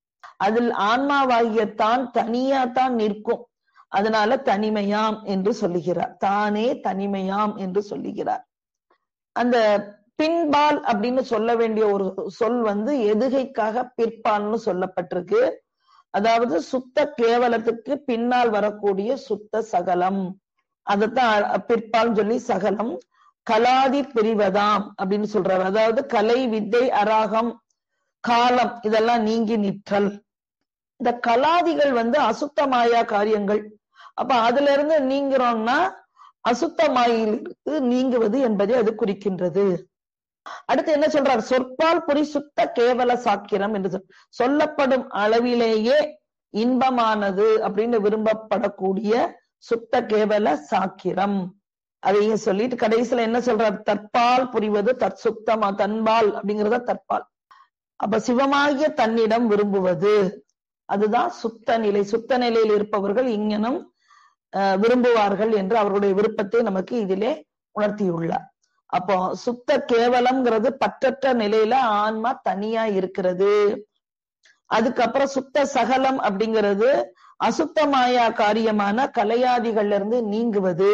அதில் ஆன்மாவாகிய தான் தனியா தான் நிற்கும் அதனால தனிமையாம் என்று சொல்லுகிறார் தானே தனிமையாம் என்று சொல்லுகிறார் அந்த பின்பால் அப்படின்னு சொல்ல வேண்டிய ஒரு சொல் வந்து எதுகைக்காக பிற்பால்னு சொல்லப்பட்டிருக்கு அதாவது சுத்த கேவலத்துக்கு பின்னால் வரக்கூடிய சுத்த சகலம் அதைத்தான் பிற்பால் சொல்லி சகலம் கலாதி பிரிவதாம் அப்படின்னு சொல்றாரு அதாவது கலை வித்தை அராகம் காலம் இதெல்லாம் நீங்கி நிற்றல் இந்த கலாதிகள் வந்து அசுத்த மாயா காரியங்கள் அப்ப அதுல இருந்து நீங்கிறோம்னா அசுத்த மாயிலிருந்து நீங்குவது என்பதை அது குறிக்கின்றது அடுத்து என்ன சொல்றார் சொற்பால் புரி சுத்த கேவல சாக்கிரம் என்று சொல்- சொல்லப்படும் அளவிலேயே இன்பமானது அப்படின்னு விரும்பப்படக்கூடிய சுத்த கேவல சாக்கிரம் அதையும் சொல்லிட்டு கடைசியில என்ன சொல்றார் தற்பால் புரிவது தற்சுத்தமா தன்பால் அப்படிங்கறத தற்பால் அப்ப சிவமாகிய தன்னிடம் விரும்புவது அதுதான் சுத்த நிலை சுத்த நிலையில் இருப்பவர்கள் இங்கனம் அஹ், விரும்புவார்கள் என்று அவருடைய விருப்பத்தை நமக்கு இதிலே உணர்த்தியுள்ளார் அப்போ சுத்த கேவலம்ங்கிறது பற்றற்ற நிலையில ஆன்மா தனியா இருக்கிறது அதுக்கப்புறம் சுத்த சகலம் அப்படிங்கிறது அசுத்தமாயா காரியமான கலையாதிகள்ல இருந்து நீங்குவது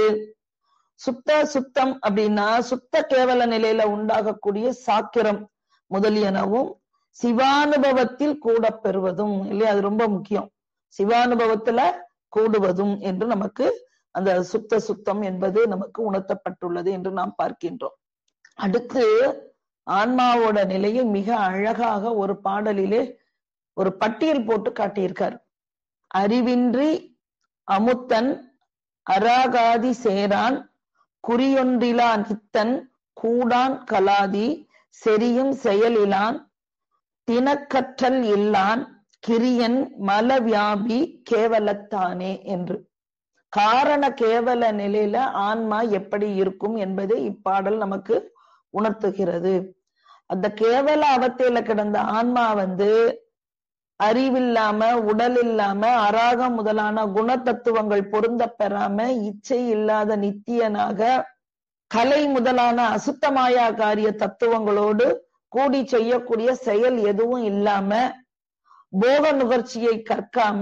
சுத்த சுத்தம் அப்படின்னா சுத்த கேவல நிலையில உண்டாகக்கூடிய சாக்கிரம் முதலியனவும் சிவானுபவத்தில் கூட பெறுவதும் இல்லையா அது ரொம்ப முக்கியம் சிவானுபவத்துல கூடுவதும் என்று நமக்கு அந்த சுத்த சுத்தம் என்பது நமக்கு உணர்த்தப்பட்டுள்ளது என்று நாம் பார்க்கின்றோம் அடுத்து ஆன்மாவோட நிலையை மிக அழகாக ஒரு பாடலிலே ஒரு பட்டியல் போட்டு காட்டியிருக்கார் அறிவின்றி அமுத்தன் அராகாதி சேரான் குறியொன்றிலா நித்தன் கூடான் கலாதி செரியும் செயலிலான் தினக்கற்றல் இல்லான் கிரியன் மலவியாபி கேவலத்தானே என்று காரண கேவல நிலையில ஆன்மா எப்படி இருக்கும் என்பதை இப்பாடல் நமக்கு உணர்த்துகிறது அந்த கேவல அவத்தையில கிடந்த ஆன்மா வந்து அறிவில்லாம உடல் இல்லாம அராகம் முதலான குணத்தத்துவங்கள் பொருந்த பெறாம இச்சை இல்லாத நித்தியனாக கலை முதலான அசுத்தமாயா காரிய தத்துவங்களோடு கூடி செய்யக்கூடிய செயல் எதுவும் இல்லாம போக நுகர்ச்சியை கற்காம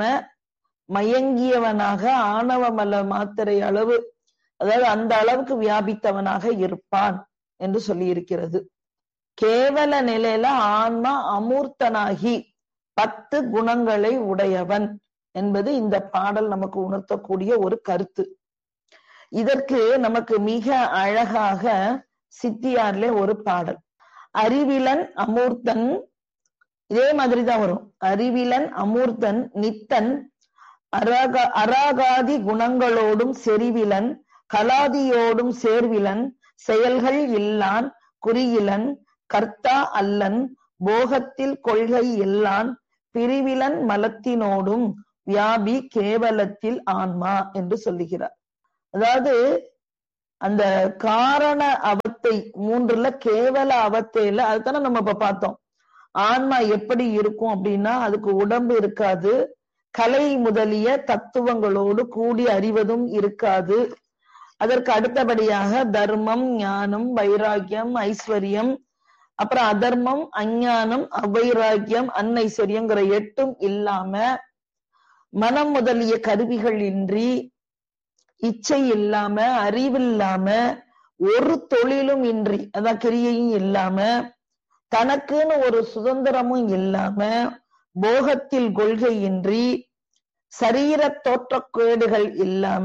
மயங்கியவனாக ஆணவமல மாத்திரை அளவு அதாவது அந்த அளவுக்கு வியாபித்தவனாக இருப்பான் என்று சொல்லி இருக்கிறது கேவல நிலையில ஆன்மா அமூர்த்தனாகி பத்து குணங்களை உடையவன் என்பது இந்த பாடல் நமக்கு உணர்த்தக்கூடிய ஒரு கருத்து இதற்கு நமக்கு மிக அழகாக சித்தியார்ல ஒரு பாடல் அறிவிலன் அமூர்த்தன் இதே மாதிரிதான் வரும் அறிவிலன் அமூர்த்தன் நித்தன் அரக அராகாதி குணங்களோடும் செறிவிலன் கலாதியோடும் சேர்விலன் செயல்கள் இல்லான் குறியிலன் கர்த்தா அல்லன் போகத்தில் கொள்கை இல்லான் பிரிவிலன் மலத்தினோடும் வியாபி கேவலத்தில் ஆன்மா என்று சொல்லுகிறார் அதாவது அந்த காரண அவத்தை மூன்றுல கேவல அவத்தையில அதுதானே நம்ம இப்ப பார்த்தோம் ஆன்மா எப்படி இருக்கும் அப்படின்னா அதுக்கு உடம்பு இருக்காது கலை முதலிய தத்துவங்களோடு கூடி அறிவதும் இருக்காது அதற்கு அடுத்தபடியாக தர்மம் ஞானம் வைராக்கியம் ஐஸ்வர்யம் அப்புறம் அதர்மம் அஞ்ஞானம் அவைராக்கியம் அன்னைஸ்வரியங்கிற எட்டும் இல்லாம மனம் முதலிய கருவிகள் இன்றி இச்சை இல்லாம அறிவில்லாம ஒரு தொழிலும் இன்றி அதான் கிரியையும் இல்லாம தனக்குன்னு ஒரு சுதந்திரமும் இல்லாம போகத்தில் கொள்கையின்றி சரீர தோற்றக்கேடுகள் இல்லாம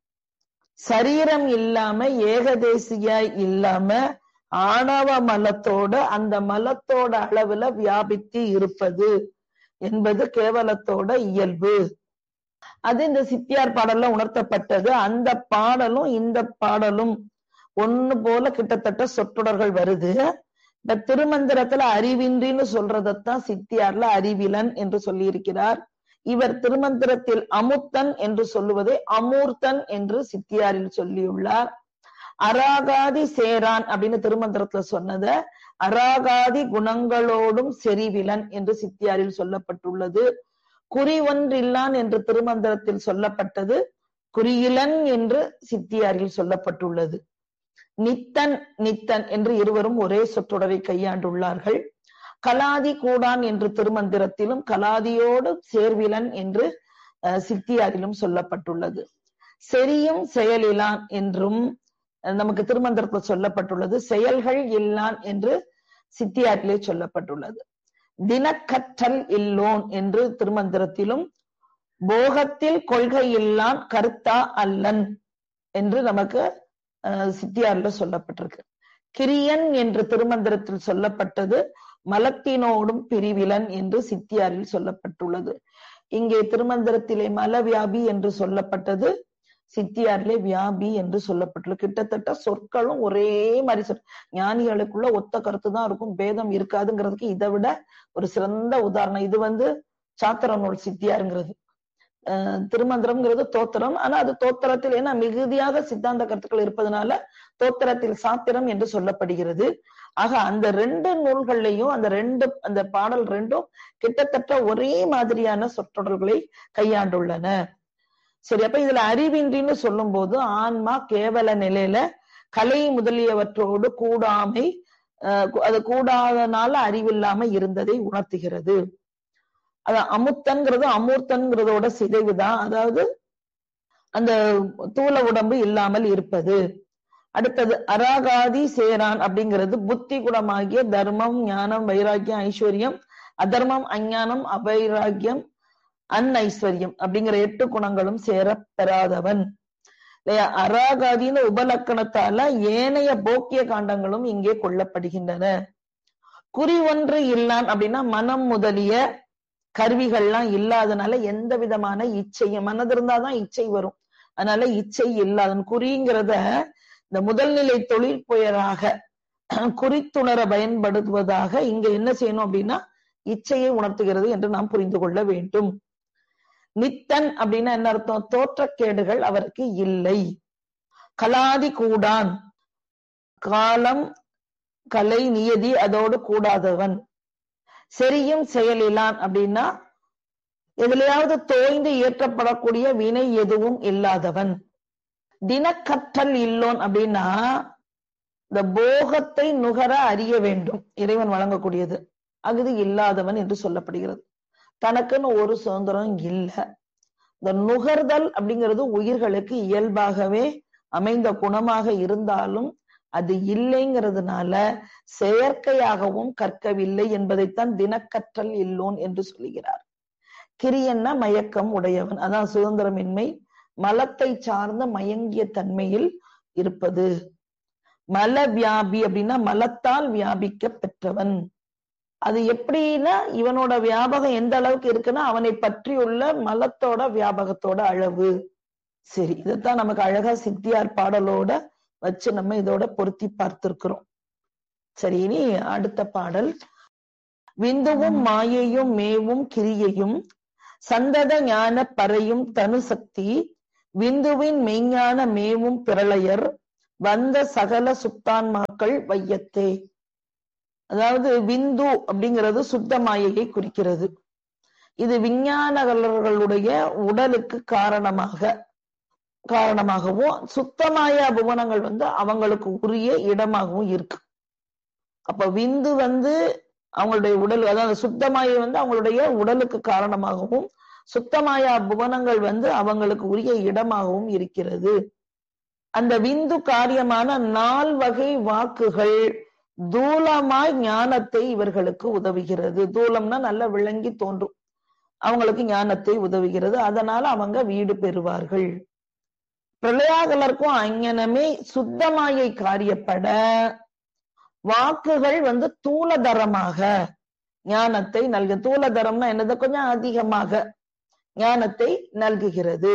சரீரம் இல்லாம ஏகதேசியாய் இல்லாம ஆணவ மலத்தோட அந்த மலத்தோட அளவுல வியாபித்து இருப்பது என்பது கேவலத்தோட இயல்பு அது இந்த சித்தியார் பாடல்ல உணர்த்தப்பட்டது அந்த பாடலும் இந்த பாடலும் ஒண்ணு போல கிட்டத்தட்ட சொற்றொடர்கள் வருது இந்த திருமந்திரத்துல அறிவின்றின்னு சொல்றதைத்தான் சித்தியார்ல அறிவிலன் என்று சொல்லி இருக்கிறார் இவர் திருமந்திரத்தில் அமுத்தன் என்று சொல்லுவதை அமூர்த்தன் என்று சித்தியாரில் சொல்லியுள்ளார் அராகாதி சேரான் அப்படின்னு திருமந்திரத்துல சொன்னத அராகாதி குணங்களோடும் செறிவிலன் என்று சித்தியாரில் சொல்லப்பட்டுள்ளது குறி ஒன்றில்லான் என்று திருமந்திரத்தில் சொல்லப்பட்டது குறியிலன் என்று சித்தியாரில் சொல்லப்பட்டுள்ளது நித்தன் நித்தன் என்று இருவரும் ஒரே சொற்றொடரை கையாண்டுள்ளார்கள் கலாதி கூடான் என்று திருமந்திரத்திலும் கலாதியோடு சேர்விலன் என்று சித்தியாரிலும் சொல்லப்பட்டுள்ளது செரியும் செயலிலான் என்றும் நமக்கு திருமந்திரத்தில் சொல்லப்பட்டுள்ளது செயல்கள் இல்லான் என்று சித்தியாரிலே சொல்லப்பட்டுள்ளது தினக்கற்றல் இல்லோன் என்று திருமந்திரத்திலும் போகத்தில் கொள்கை இல்லான் கருத்தா அல்லன் என்று நமக்கு சித்தியார்ல சொல்லப்பட்டிருக்கு கிரியன் என்று திருமந்திரத்தில் சொல்லப்பட்டது மலத்தினோடும் பிரிவிலன் என்று சித்தியாரில் சொல்லப்பட்டுள்ளது இங்கே திருமந்திரத்திலே மல வியாபி என்று சொல்லப்பட்டது சித்தியாரிலே வியாபி என்று சொல்லப்பட்டுள்ளது கிட்டத்தட்ட சொற்களும் ஒரே மாதிரி சொல் ஞானிகளுக்குள்ள ஒத்த கருத்து தான் இருக்கும் பேதம் இருக்காதுங்கிறதுக்கு இதை விட ஒரு சிறந்த உதாரணம் இது வந்து சாத்திர நூல் சித்தியாருங்கிறது திருமந்திரம்ங்கிறது தோத்திரம் ஆனா அது தோத்திரத்தில் ஏன்னா மிகுதியாக சித்தாந்த கருத்துக்கள் இருப்பதனால தோத்திரத்தில் சாத்திரம் என்று சொல்லப்படுகிறது ஆக அந்த ரெண்டு நூல்கள்லையும் அந்த ரெண்டு அந்த பாடல் ரெண்டும் கிட்டத்தட்ட ஒரே மாதிரியான சொற்றொடர்களை கையாண்டுள்ளன சரி அப்ப இதுல அறிவின்றின்னு சொல்லும் போது ஆன்மா கேவல நிலையில கலை முதலியவற்றோடு கூடாமை அது கூடாதனால அறிவில்லாம இருந்ததை உணர்த்துகிறது அது அமுத்தன்கிறது அமூர்த்தன்கிறதோட சிதைவுதான் அதாவது அந்த தூல உடம்பு இல்லாமல் இருப்பது அடுத்தது அராகாதி சேரான் அப்படிங்கிறது புத்தி குணமாகிய தர்மம் ஞானம் வைராக்கியம் ஐஸ்வர்யம் அதர்மம் அஞ்ஞானம் அவைராக்கியம் அன் ஐஸ்வர்யம் அப்படிங்கிற எட்டு குணங்களும் சேர பெறாதவன் இல்லையா அராகாதின்னு உபலக்கணத்தால ஏனைய போக்கிய காண்டங்களும் இங்கே கொள்ளப்படுகின்றன குறி ஒன்று இல்லான் அப்படின்னா மனம் முதலிய கருவிகள்லாம் இல்லாதனால எந்த விதமான இச்சையும் மனது இருந்தாதான் இச்சை வரும் அதனால இச்சை இல்லாதன் குறிங்கிறத இந்த முதல்நிலை தொழில் பெயராக குறித்துணர பயன்படுத்துவதாக இங்க என்ன செய்யணும் அப்படின்னா இச்சையை உணர்த்துகிறது என்று நாம் புரிந்து கொள்ள வேண்டும் நித்தன் அப்படின்னா என்ன அர்த்தம் தோற்றக்கேடுகள் அவருக்கு இல்லை கலாதி கூடான் காலம் கலை நியதி அதோடு கூடாதவன் செரியும் செயலிலான் அப்படின்னா எதுலையாவது தோய்ந்து இயற்றப்படக்கூடிய வினை எதுவும் இல்லாதவன் தினக்கற்றல் இல்லோன் அப்படின்னா இந்த போகத்தை நுகர அறிய வேண்டும் இறைவன் வழங்கக்கூடியது அகுதி இல்லாதவன் என்று சொல்லப்படுகிறது தனக்குன்னு ஒரு சுதந்திரம் இல்லை இந்த நுகர்தல் அப்படிங்கிறது உயிர்களுக்கு இயல்பாகவே அமைந்த குணமாக இருந்தாலும் அது இல்லைங்கிறதுனால செயற்கையாகவும் கற்கவில்லை என்பதைத்தான் தினக்கற்றல் இல்லோன் என்று சொல்லுகிறார் கிரியன்னா மயக்கம் உடையவன் அதான் சுதந்திரமின்மை மலத்தை சார்ந்த மயங்கிய தன்மையில் இருப்பது மல வியாபி அப்படின்னா மலத்தால் வியாபிக்க பெற்றவன் அது எப்படின்னா இவனோட வியாபகம் எந்த அளவுக்கு இருக்குன்னா அவனை பற்றியுள்ள மலத்தோட வியாபகத்தோட அளவு சரி இதைத்தான் நமக்கு அழகா சித்தியார் பாடலோட வச்சு நம்ம இதோட பொருத்தி பார்த்திருக்கிறோம் சரி இனி அடுத்த பாடல் விந்துவும் மாயையும் மேவும் கிரியையும் சந்தத ஞான பறையும் தனு சக்தி விந்துவின் மெய்ஞான மேவும் பிரளயர் வந்த சகல சுத்தான்மாக்கள் வையத்தே அதாவது விந்து அப்படிங்கிறது சுத்த மாயையை குறிக்கிறது இது விஞ்ஞானர்களுடைய உடலுக்கு காரணமாக காரணமாகவும் சுத்தமாய புவனங்கள் வந்து அவங்களுக்கு உரிய இடமாகவும் இருக்கு அப்ப விந்து வந்து அவங்களுடைய உடல் அதாவது சுத்தமாயை வந்து அவங்களுடைய உடலுக்கு காரணமாகவும் சுத்தமாயா புவனங்கள் வந்து அவங்களுக்கு உரிய இடமாகவும் இருக்கிறது அந்த விந்து காரியமான நால் வகை வாக்குகள் தூலமாய் ஞானத்தை இவர்களுக்கு உதவுகிறது தூலம்னா நல்லா விளங்கி தோன்றும் அவங்களுக்கு ஞானத்தை உதவுகிறது அதனால அவங்க வீடு பெறுவார்கள் பிரளயாகலருக்கும் அஞ்ஞனமே சுத்தமாயை காரியப்பட வாக்குகள் வந்து தூலதரமாக ஞானத்தை நல்க தூலதரம்னா என்னது கொஞ்சம் அதிகமாக ஞானத்தை நல்குகிறது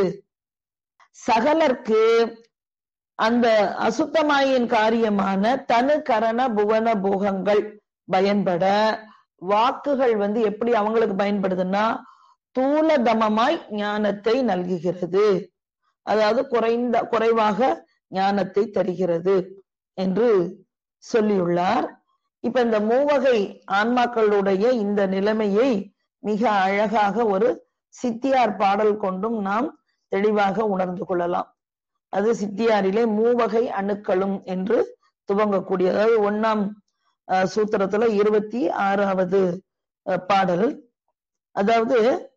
சகலர்க்கு அந்த அசுத்தமாயின் காரியமான தனு கரண புவன போகங்கள் பயன்பட வாக்குகள் வந்து எப்படி அவங்களுக்கு பயன்படுதுன்னா தூலதமமாய் ஞானத்தை நல்குகிறது அதாவது குறைந்த குறைவாக ஞானத்தை தருகிறது என்று சொல்லியுள்ளார் இப்ப இந்த மூவகை ஆன்மாக்களுடைய இந்த நிலைமையை மிக அழகாக ஒரு சித்தியார் பாடல் கொண்டும் நாம் தெளிவாக உணர்ந்து கொள்ளலாம் அது சித்தியாரிலே மூவகை அணுக்களும் என்று துவங்கக்கூடிய அதாவது ஒன்னாம் சூத்திரத்துல இருபத்தி ஆறாவது பாடல் அதாவது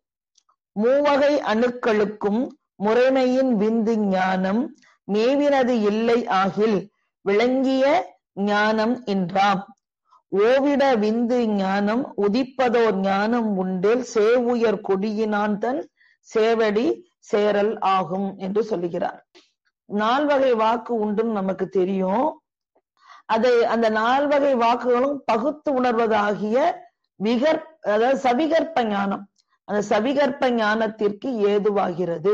மூவகை அணுக்களுக்கும் முறைமையின் விந்து ஞானம் மேவினது இல்லை ஆகில் விளங்கிய ஞானம் என்றாம் ஓவிட விந்து ஞானம் உதிப்பதோர் ஞானம் உண்டேல் சேவுயர் கொடியினான் தன் சேவடி சேரல் ஆகும் என்று சொல்லுகிறார் நால்வகை வாக்கு உண்டுன்னு நமக்கு தெரியும் அதை அந்த நால்வகை வாக்குகளும் பகுத்து உணர்வதாகிய விகற் அதாவது சவிகற்ப ஞானம் அந்த சவிகற்ப ஞானத்திற்கு ஏதுவாகிறது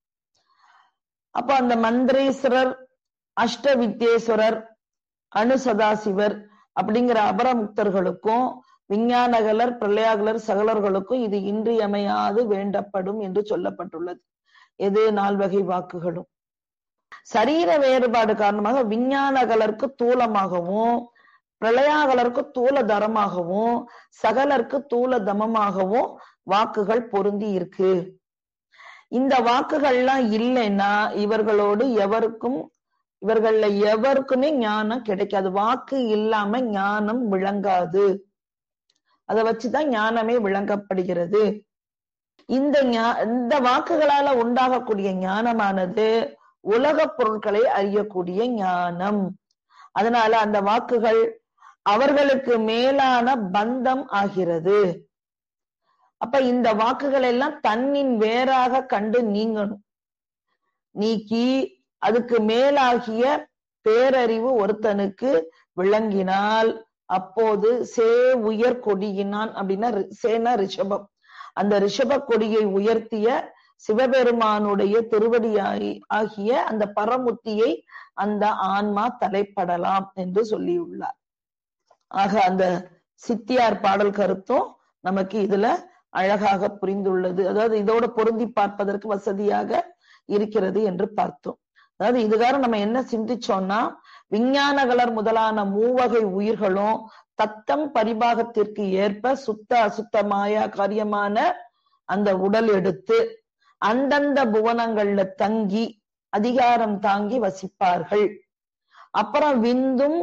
அப்ப அந்த மந்திரேஸ்வரர் அஷ்ட வித்யேஸ்வரர் அணு சதாசிவர் அப்படிங்கிற அபரமுக்தர்களுக்கும் விஞ்ஞானகலர் பிரளயாகலர் சகலர்களுக்கும் இது இன்றியமையாது வேண்டப்படும் என்று சொல்லப்பட்டுள்ளது எது நால்வகை வாக்குகளும் சரீர வேறுபாடு காரணமாக விஞ்ஞானகலருக்கு தூலமாகவும் பிரளயாகலருக்கு தூல தரமாகவும் சகலருக்கு தூல தமமாகவும் வாக்குகள் பொருந்தி இருக்கு இந்த வாக்குகள்லாம் இல்லைன்னா இவர்களோடு எவருக்கும் இவர்கள்ல எவருக்குமே ஞானம் கிடைக்காது வாக்கு இல்லாம ஞானம் விளங்காது அதை வச்சுதான் ஞானமே விளங்கப்படுகிறது இந்த இந்த வாக்குகளால உண்டாகக்கூடிய ஞானமானது உலக பொருட்களை அறியக்கூடிய ஞானம் அதனால அந்த வாக்குகள் அவர்களுக்கு மேலான பந்தம் ஆகிறது அப்ப இந்த வாக்குகள் எல்லாம் தன்னின் வேறாக கண்டு நீங்கணும் நீக்கி அதுக்கு மேலாகிய பேரறிவு ஒருத்தனுக்கு விளங்கினால் அப்போது சே உயர் கொடியினான் அப்படின்னா சேனா ரிஷபம் அந்த ரிஷப கொடியை உயர்த்திய சிவபெருமானுடைய திருவடி ஆகிய அந்த பரமுத்தியை அந்த ஆன்மா தலைப்படலாம் என்று சொல்லியுள்ளார் ஆக அந்த சித்தியார் பாடல் கருத்தும் நமக்கு இதுல அழகாக புரிந்துள்ளது அதாவது இதோட பொருந்தி பார்ப்பதற்கு வசதியாக இருக்கிறது என்று பார்த்தோம் அதாவது இதுகாரம் நம்ம என்ன சிந்திச்சோம்னா விஞ்ஞானகலர் முதலான மூவகை உயிர்களும் தத்தம் பரிபாகத்திற்கு ஏற்ப சுத்த அசுத்தமாய காரியமான அந்த உடல் எடுத்து அந்தந்த புவனங்கள்ல தங்கி அதிகாரம் தாங்கி வசிப்பார்கள் அப்புறம் விந்தும்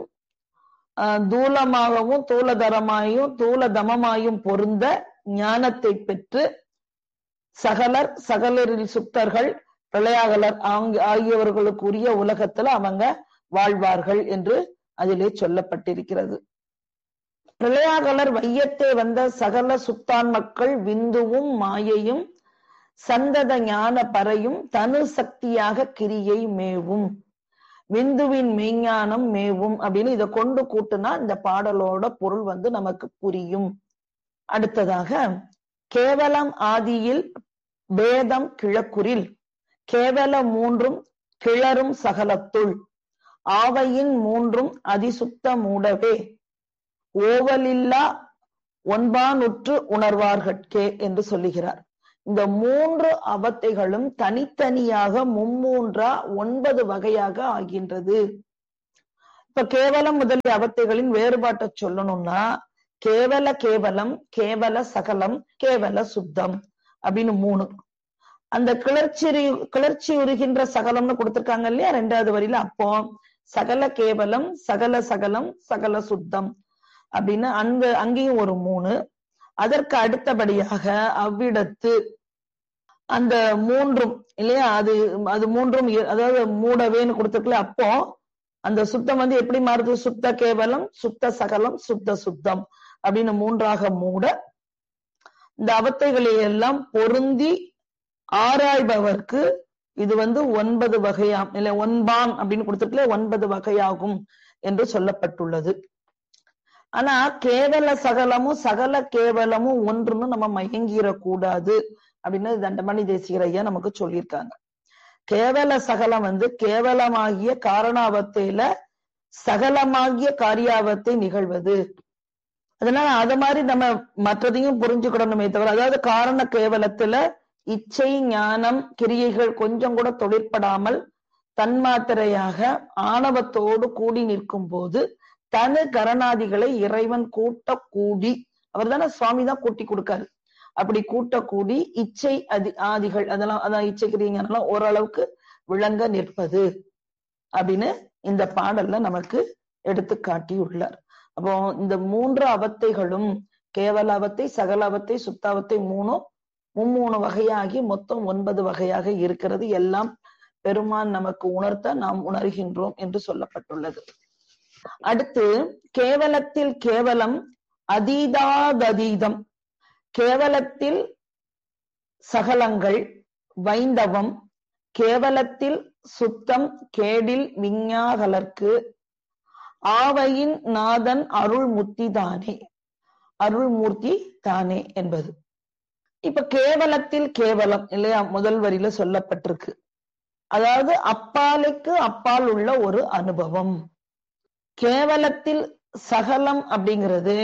தூலமாகவும் தூலதரமாயும் தூலதமமாயும் பொருந்த ஞானத்தை பெற்று சகலர் சகலரில் சுத்தர்கள் பிரளயாகலர் ஆகியவர்களுக்குரிய உலகத்துல அவங்க வாழ்வார்கள் என்று அதிலே சொல்லப்பட்டிருக்கிறது பிரளயாகலர் வையத்தே வந்த சகல சுத்தான் மக்கள் விந்துவும் மாயையும் சந்தத ஞான பறையும் தனு சக்தியாக கிரியை மேவும் விந்துவின் மெய்ஞானம் மேவும் அப்படின்னு இதை கொண்டு கூட்டுனா இந்த பாடலோட பொருள் வந்து நமக்கு புரியும் அடுத்ததாக கேவலம் ஆதியில் பேதம் கிழக்குரில் கேவல மூன்றும் கிளரும் சகலத்துள் ஆவையின் மூன்றும் அதிசுத்த மூடவே ஓவலில்லா ஒன்பானுற்று உணர்வார்கட்கே என்று சொல்லுகிறார் இந்த மூன்று அவத்தைகளும் தனித்தனியாக மும்மூன்றா ஒன்பது வகையாக ஆகின்றது இப்ப கேவலம் முதலிய அவத்தைகளின் வேறுபாட்டை சொல்லணும்னா கேவல கேவலம் கேவல சகலம் கேவல சுத்தம் அப்படின்னு மூணு அந்த கிளர்ச்சி கிளர்ச்சி உருகின்ற சகலம்னு கொடுத்திருக்காங்க இல்லையா ரெண்டாவது வரியில அப்போ சகல கேவலம் சகல சகலம் சகல சுத்தம் அப்படின்னு அந்த அங்கேயும் ஒரு மூணு அதற்கு அடுத்தபடியாக அவ்விடத்து அந்த மூன்றும் இல்லையா அது அது மூன்றும் இ- அதாவது மூடவேன்னு கொடுத்துருக்கல அப்போ அந்த சுத்தம் வந்து எப்படி மாறுது சுத்த கேவலம் சுத்த சகலம் சுத்த சுத்தம் அப்படின்னு மூன்றாக மூட இந்த அவத்தைகளை எல்லாம் பொருந்தி ஆராய்பவர்க்கு இது வந்து ஒன்பது வகையாம் இல்ல ஒன்பான் அப்படின்னு கொடுத்துருக்கல ஒன்பது வகையாகும் என்று சொல்லப்பட்டுள்ளது ஆனா கேவல சகலமும் சகல கேவலமும் ஒன்றுன்னு நம்ம மயங்கிடக்கூடாது அப்படின்னு தண்டமணி தேசிகர் ஐயா நமக்கு சொல்லியிருக்காங்க கேவல சகலம் வந்து கேவலமாகிய காரணாவத்தையில சகலமாகிய காரியாவத்தை நிகழ்வது அதனால அது மாதிரி நம்ம மற்றதையும் புரிஞ்சுக்கிடணுமே தவிர அதாவது காரண கேவலத்துல இச்சை ஞானம் கிரியைகள் கொஞ்சம் கூட தொழிற்படாமல் தன்மாத்திரையாக ஆணவத்தோடு கூடி நிற்கும் போது தனு கரணாதிகளை இறைவன் கூட்ட கூடி அவர் தானே சுவாமி தான் கூட்டி கொடுக்காரு அப்படி கூட்ட கூடி இச்சை அதி ஆதிகள் அதெல்லாம் அதான் இச்சை கிரியைங்கெல்லாம் ஓரளவுக்கு விளங்க நிற்பது அப்படின்னு இந்த பாடல்ல நமக்கு எடுத்து காட்டியுள்ளார் அப்போ இந்த மூன்று அவத்தைகளும் கேவல அவத்தை சகல அவத்தை சுத்தாவத்தை மூணும் மும்மூணு வகையாகி மொத்தம் ஒன்பது வகையாக இருக்கிறது எல்லாம் பெருமான் நமக்கு உணர்த்த நாம் உணர்கின்றோம் என்று சொல்லப்பட்டுள்ளது அடுத்து கேவலத்தில் கேவலம் அதீதாதீதம் கேவலத்தில் சகலங்கள் வைந்தவம் கேவலத்தில் சுத்தம் கேடில் விஞ்ஞாகலர்க்கு ஆவையின் நாதன் அருள்முத்தி தானே அருள்மூர்த்தி தானே என்பது இப்ப கேவலத்தில் கேவலம் இல்லையா முதல் வரியில சொல்லப்பட்டிருக்கு அதாவது அப்பாலுக்கு அப்பால் உள்ள ஒரு அனுபவம் கேவலத்தில் சகலம் அப்படிங்கிறது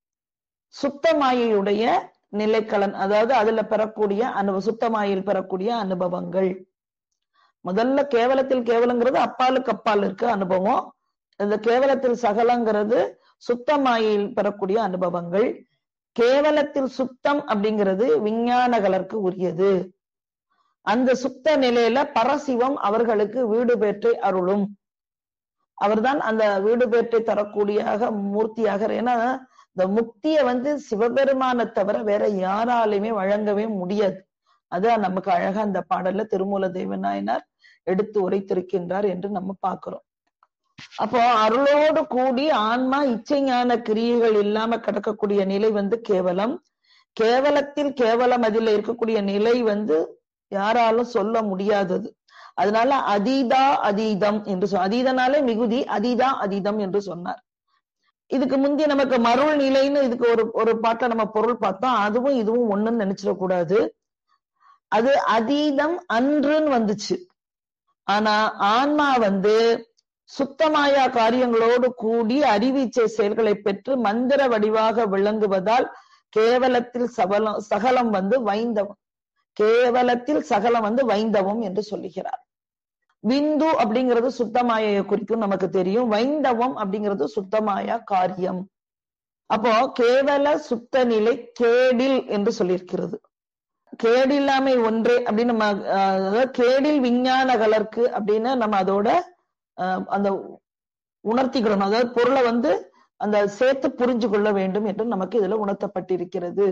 சுத்தமாயையுடைய நிலைக்கலன் அதாவது அதுல பெறக்கூடிய அனுபவ சுத்தமாயில் பெறக்கூடிய அனுபவங்கள் முதல்ல கேவலத்தில் கேவலங்கிறது அப்பாலுக்கு அப்பால் இருக்க அனுபவம் இந்த கேவலத்தில் சகலங்கிறது சுத்தமாயில் பெறக்கூடிய அனுபவங்கள் கேவலத்தில் சுத்தம் அப்படிங்கிறது விஞ்ஞானகலருக்கு உரியது அந்த சுத்த நிலையில பரசிவம் அவர்களுக்கு வீடு பேற்றை அருளும் அவர்தான் அந்த வீடு பேற்றை தரக்கூடியாக மூர்த்தியாக ஏன்னா இந்த முக்திய வந்து சிவபெருமானை தவிர வேற யாராலையுமே வழங்கவே முடியாது அதான் நமக்கு அழகா அந்த பாடல்ல திருமூல தேவநாயனார் எடுத்து உரைத்திருக்கின்றார் என்று நம்ம பார்க்கிறோம் அப்போ அருளோடு கூடி ஆன்மா இச்சை ஞான கிரியைகள் இல்லாம கிடக்கக்கூடிய நிலை வந்து கேவலம் கேவலத்தில் கேவலம் அதில் இருக்கக்கூடிய நிலை வந்து யாராலும் சொல்ல முடியாதது அதனால அதீதா அதீதம் என்று சொன்ன அதீதனாலே மிகுதி அதீதா அதீதம் என்று சொன்னார் இதுக்கு முந்தைய நமக்கு மருள் நிலைன்னு இதுக்கு ஒரு ஒரு பாட்டை நம்ம பொருள் பார்த்தோம் அதுவும் இதுவும் ஒண்ணுன்னு நினைச்சிடக்கூடாது அது அதீதம் அன்றுன்னு வந்துச்சு ஆனா ஆன்மா வந்து சுத்தமாயா காரியங்களோடு கூடி அறிவீச்சை செயல்களை பெற்று மந்திர வடிவாக விளங்குவதால் கேவலத்தில் சபலம் சகலம் வந்து வைந்தவம் கேவலத்தில் சகலம் வந்து வைந்தவம் என்று சொல்லுகிறார் விந்து அப்படிங்கிறது சுத்தமாயை குறிக்கும் நமக்கு தெரியும் வைந்தவம் அப்படிங்கிறது சுத்தமாயா காரியம் அப்போ கேவல சுத்த நிலை கேடில் என்று சொல்லியிருக்கிறது கேடில்லாமை ஒன்றே அப்படின்னு நம்ம அஹ், அதாவது கேடில் விஞ்ஞான கலர்க்கு அப்படின்னு நம்ம அதோட அஹ், அந்த உணர்த்திக்கிடணும் அதாவது பொருளை வந்து அந்த சேர்த்து புரிஞ்சு கொள்ள வேண்டும் என்று நமக்கு இதுல உணர்த்தப்பட்டிருக்கிறது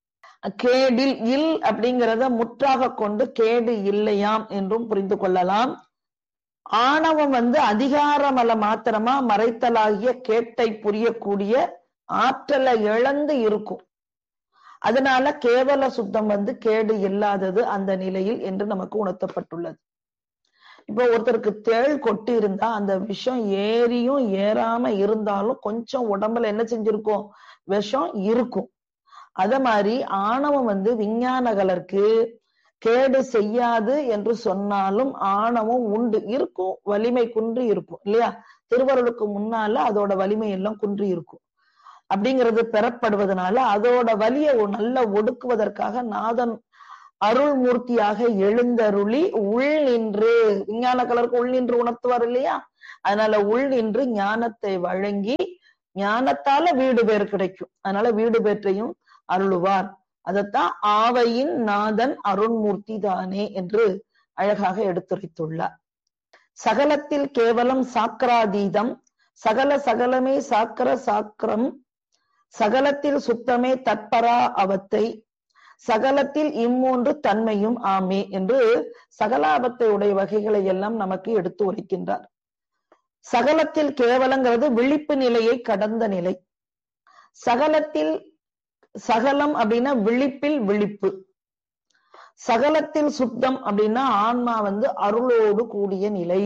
கேடில் இல் அப்படிங்கிறத முற்றாக கொண்டு கேடு இல்லையாம் என்றும் புரிந்து கொள்ளலாம் ஆணவம் வந்து அதிகாரமல மாத்திரமா மறைத்தலாகிய கேட்டை புரியக்கூடிய ஆற்றலை இழந்து இருக்கும் அதனால கேவல சுத்தம் வந்து கேடு இல்லாதது அந்த நிலையில் என்று நமக்கு உணர்த்தப்பட்டுள்ளது இப்போ ஒருத்தருக்கு தேள் கொட்டி இருந்தா அந்த விஷம் ஏறியும் ஏறாம இருந்தாலும் கொஞ்சம் உடம்புல என்ன செஞ்சிருக்கும் விஷம் இருக்கும் அத மாதிரி ஆணவம் வந்து விஞ்ஞானகலருக்கு கேடு செய்யாது என்று சொன்னாலும் ஆணவம் உண்டு இருக்கும் வலிமை குன்றி இருக்கும் இல்லையா திருவருளுக்கு முன்னால அதோட வலிமை எல்லாம் குன்றி இருக்கும் அப்படிங்கிறது பெறப்படுவதனால அதோட வலியை ஒ- நல்ல ஒடுக்குவதற்காக நாதன் அருள்மூர்த்தியாக எழுந்தருளி உள் நின்று விஞ்ஞான கலருக்கு உள் நின்று உணர்த்துவார் இல்லையா அதனால உள் நின்று ஞானத்தை வழங்கி ஞானத்தால வீடு பேர் கிடைக்கும் அதனால வீடு பேற்றையும் அருளுவார் அதத்தான் ஆவையின் நாதன் அருண்மூர்த்தி தானே என்று அழகாக எடுத்துரைத்துள்ளார் சகலத்தில் கேவலம் சாக்கராதீதம் சகல சகலமே சாக்கர சாக்கரம் சகலத்தில் சுத்தமே தற்பரா அவத்தை சகலத்தில் இம்மூன்று தன்மையும் ஆமே என்று சகலாபத்தை உடைய வகைகளை எல்லாம் நமக்கு எடுத்து உரைக்கின்றார் சகலத்தில் கேவலங்கிறது விழிப்பு நிலையை கடந்த நிலை சகலத்தில் சகலம் அப்படின்னா விழிப்பில் விழிப்பு சகலத்தில் சுத்தம் அப்படின்னா ஆன்மா வந்து அருளோடு கூடிய நிலை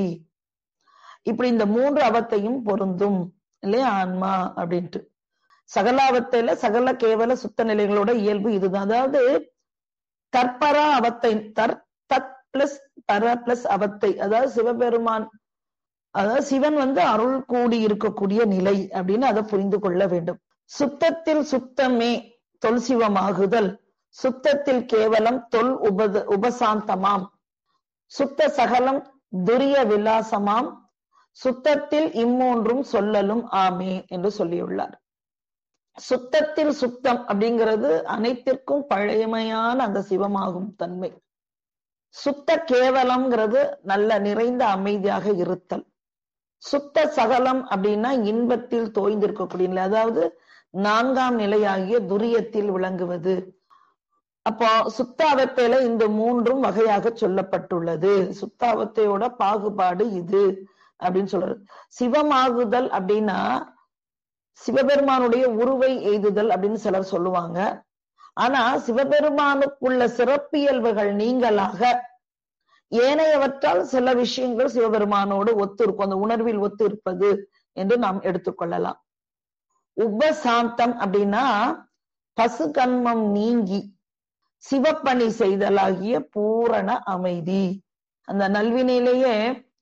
இப்படி இந்த மூன்று அவத்தையும் பொருந்தும் இல்லையா ஆன்மா அப்படின்ட்டு சகலாவத்தையில சகல கேவல சுத்த நிலைகளோட இயல்பு இதுதான் அதாவது தற்பரா அவத்தை தற் தத் பிளஸ் பர பிளஸ் அவத்தை அதாவது சிவபெருமான் அதாவது சிவன் வந்து அருள் கூடி இருக்கக்கூடிய நிலை அப்படின்னு அதை புரிந்து கொள்ள வேண்டும் சுத்தத்தில் சுத்தமே தொல் சிவமாகுதல் சுத்தத்தில் கேவலம் தொல் உபத உபசாந்தமாம் சுத்த சகலம் துரிய விலாசமாம் சுத்தத்தில் இம்மூன்றும் சொல்லலும் ஆமே என்று சொல்லியுள்ளார் சுத்தத்தில் சுத்தம் அப்படிங்கிறது அனைத்திற்கும் பழையமையான அந்த சிவமாகும் தன்மை சுத்த கேவலம்ங்கிறது நல்ல நிறைந்த அமைதியாக இருத்தல் சுத்த சகலம் அப்படின்னா இன்பத்தில் தோய்ந்திருக்கக்கூடிய நிலை அதாவது நான்காம் நிலையாகிய துரியத்தில் விளங்குவது அப்போ சுத்தாவத்தையில இந்த மூன்றும் வகையாக சொல்லப்பட்டுள்ளது சுத்தாவத்தையோட பாகுபாடு இது அப்படின்னு சொல்றது சிவமாகுதல் அப்படின்னா சிவபெருமானுடைய உருவை எய்துதல் அப்படின்னு சிலர் சொல்லுவாங்க ஆனா சிவபெருமானுக்குள்ள சிறப்பியல்புகள் நீங்களாக ஏனையவற்றால் சில விஷயங்கள் சிவபெருமானோடு ஒத்து இருக்கும் அந்த உணர்வில் ஒத்து இருப்பது என்று நாம் எடுத்துக்கொள்ளலாம் உபசாந்தம் அப்படின்னா பசு கண்மம் நீங்கி சிவப்பணி செய்தலாகிய பூரண அமைதி அந்த நல்வினையிலேயே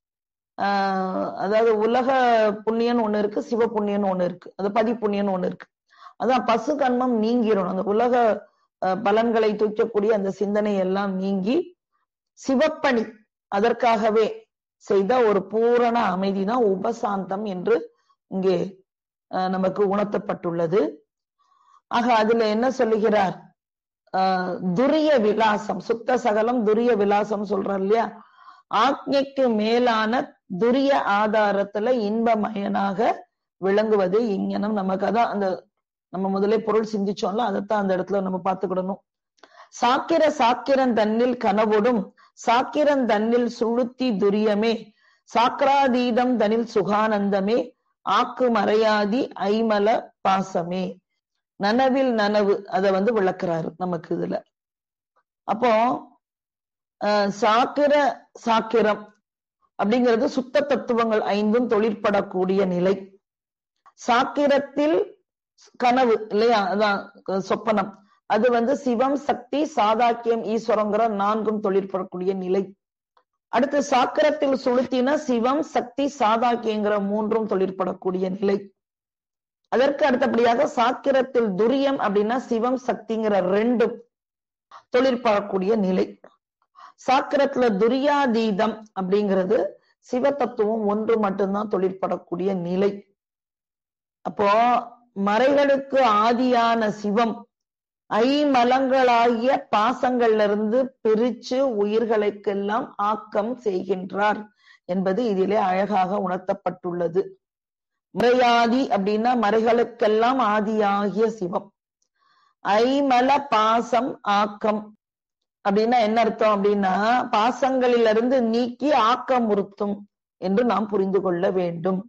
ஆஹ் அதாவது உலக புண்ணியன் ஒண்ணு இருக்கு சிவ புண்ணியன் ஒண்ணு இருக்கு அது பதி புண்ணியன் ஒண்ணு இருக்கு அதான் பசு கண்மம் நீங்கிடணும் அந்த உலக அஹ், பலன்களை தூக்கக்கூடிய அந்த சிந்தனை எல்லாம் நீங்கி சிவப்பணி அதற்காகவே செய்த ஒரு பூரண அமைதி தான் உபசாந்தம் என்று இங்கே அஹ், நமக்கு உணர்த்தப்பட்டுள்ளது ஆக அதுல என்ன சொல்லுகிறார் ஆஹ், துரிய விலாசம் சுத்த சகலம் துரிய விலாசம் சொல்றார் இல்லையா ஆக்ஞைக்கு மேலான துரிய ஆதாரத்துல இன்பமயனாக விளங்குவது இங்கனம் நமக்கு அதான் அந்த நம்ம முதலே பொருள் சிந்திச்சோம்ல அதைத்தான் அந்த இடத்துல நம்ம பார்த்துக்கிடணும் சாக்கிர சாக்கிரன் தன்னில் கனவுடும் சாக்கிரன் தன்னில் சுழுத்தி துரியமே சாக்கிராதீதம் தனில் சுகானந்தமே ஆக்கு மறையாதி ஐமல பாசமே நனவில் நனவு அதை வந்து விளக்குறாரு நமக்கு இதுல அப்போ அஹ், சாக்கிர சாக்கிரம் அப்படிங்கிறது சுத்த தத்துவங்கள் ஐந்தும் தொழிற்படக்கூடிய நிலை சாக்கிரத்தில் கனவு இல்லையா அதான் அஹ், சொப்பனம் அது வந்து சிவம் சக்தி சாதாக்கியம் ஈஸ்வரங்கிற நான்கும் தொழிற்படக்கூடிய நிலை அடுத்து சாக்கிரத்தில் சுளுத்தின சிவம் சக்தி சாதாக்கியங்கிற மூன்றும் தொழிற்படக்கூடிய நிலை அதற்கு அடுத்தபடியாக சாக்கிரத்தில் துரியம் அப்படின்னா சிவம் சக்திங்கிற ரெண்டும் தொழிற்படக்கூடிய நிலை சாக்கிரத்துல துரியாதீதம் அப்படிங்கிறது சிவ தத்துவம் ஒன்று மட்டும்தான் தொழிற்படக்கூடிய நிலை அப்போ மறைகளுக்கு ஆதியான சிவம் ஐமலங்களாகிய பாசங்கள்ல இருந்து பிரிச்சு உயிர்களுக்கெல்லாம் ஆக்கம் செய்கின்றார் என்பது இதிலே அழகாக உணர்த்தப்பட்டுள்ளது மறையாதி அப்படின்னா மறைகளுக்கெல்லாம் ஆதியாகிய சிவம் ஐமல பாசம் ஆக்கம் அப்படின்னா என்ன அர்த்தம் அப்படின்னா பாசங்களிலிருந்து நீக்கி ஆக்கமுறுத்தும் என்று நாம் புரிந்து கொள்ள வேண்டும்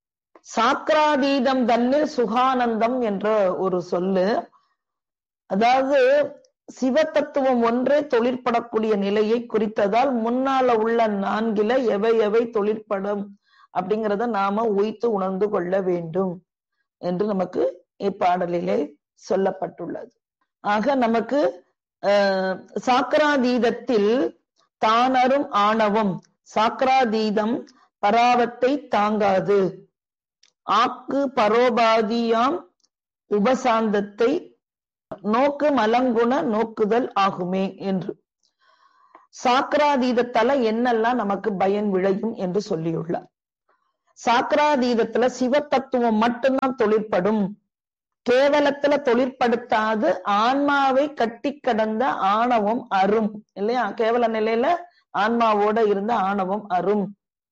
சாக்ராதீதம் தன்னில் சுகானந்தம் என்ற ஒரு சொல்லு அதாவது சிவ தத்துவம் ஒன்றே தொழிற்படக்கூடிய நிலையை குறித்ததால் முன்னால உள்ள நான்கில எவை எவை தொழிற்படும் அப்படிங்கிறத நாம உய்த்து உணர்ந்து கொள்ள வேண்டும் என்று நமக்கு இப்பாடலிலே சொல்லப்பட்டுள்ளது ஆக நமக்கு அஹ், சாக்கராதீதத்தில் தானரும் ஆணவம் சாக்கராதீதம் பராவத்தை தாங்காது ஆக்கு பரோபாதியாம் உபசாந்தத்தை நோக்கு மலங்குண நோக்குதல் ஆகுமே என்று சாக்கராதீதத்தால என்னெல்லாம் நமக்கு பயன் விளையும் என்று சொல்லியுள்ளார் சாக்கராதீதத்துல சிவ தத்துவம் மட்டும்தான் தொழிற்படும் கேவலத்துல தொழிற்படுத்தாது ஆன்மாவை கட்டி கடந்த ஆணவம் அரும் இல்லையா கேவல நிலையில ஆன்மாவோட இருந்த ஆணவம் அரும்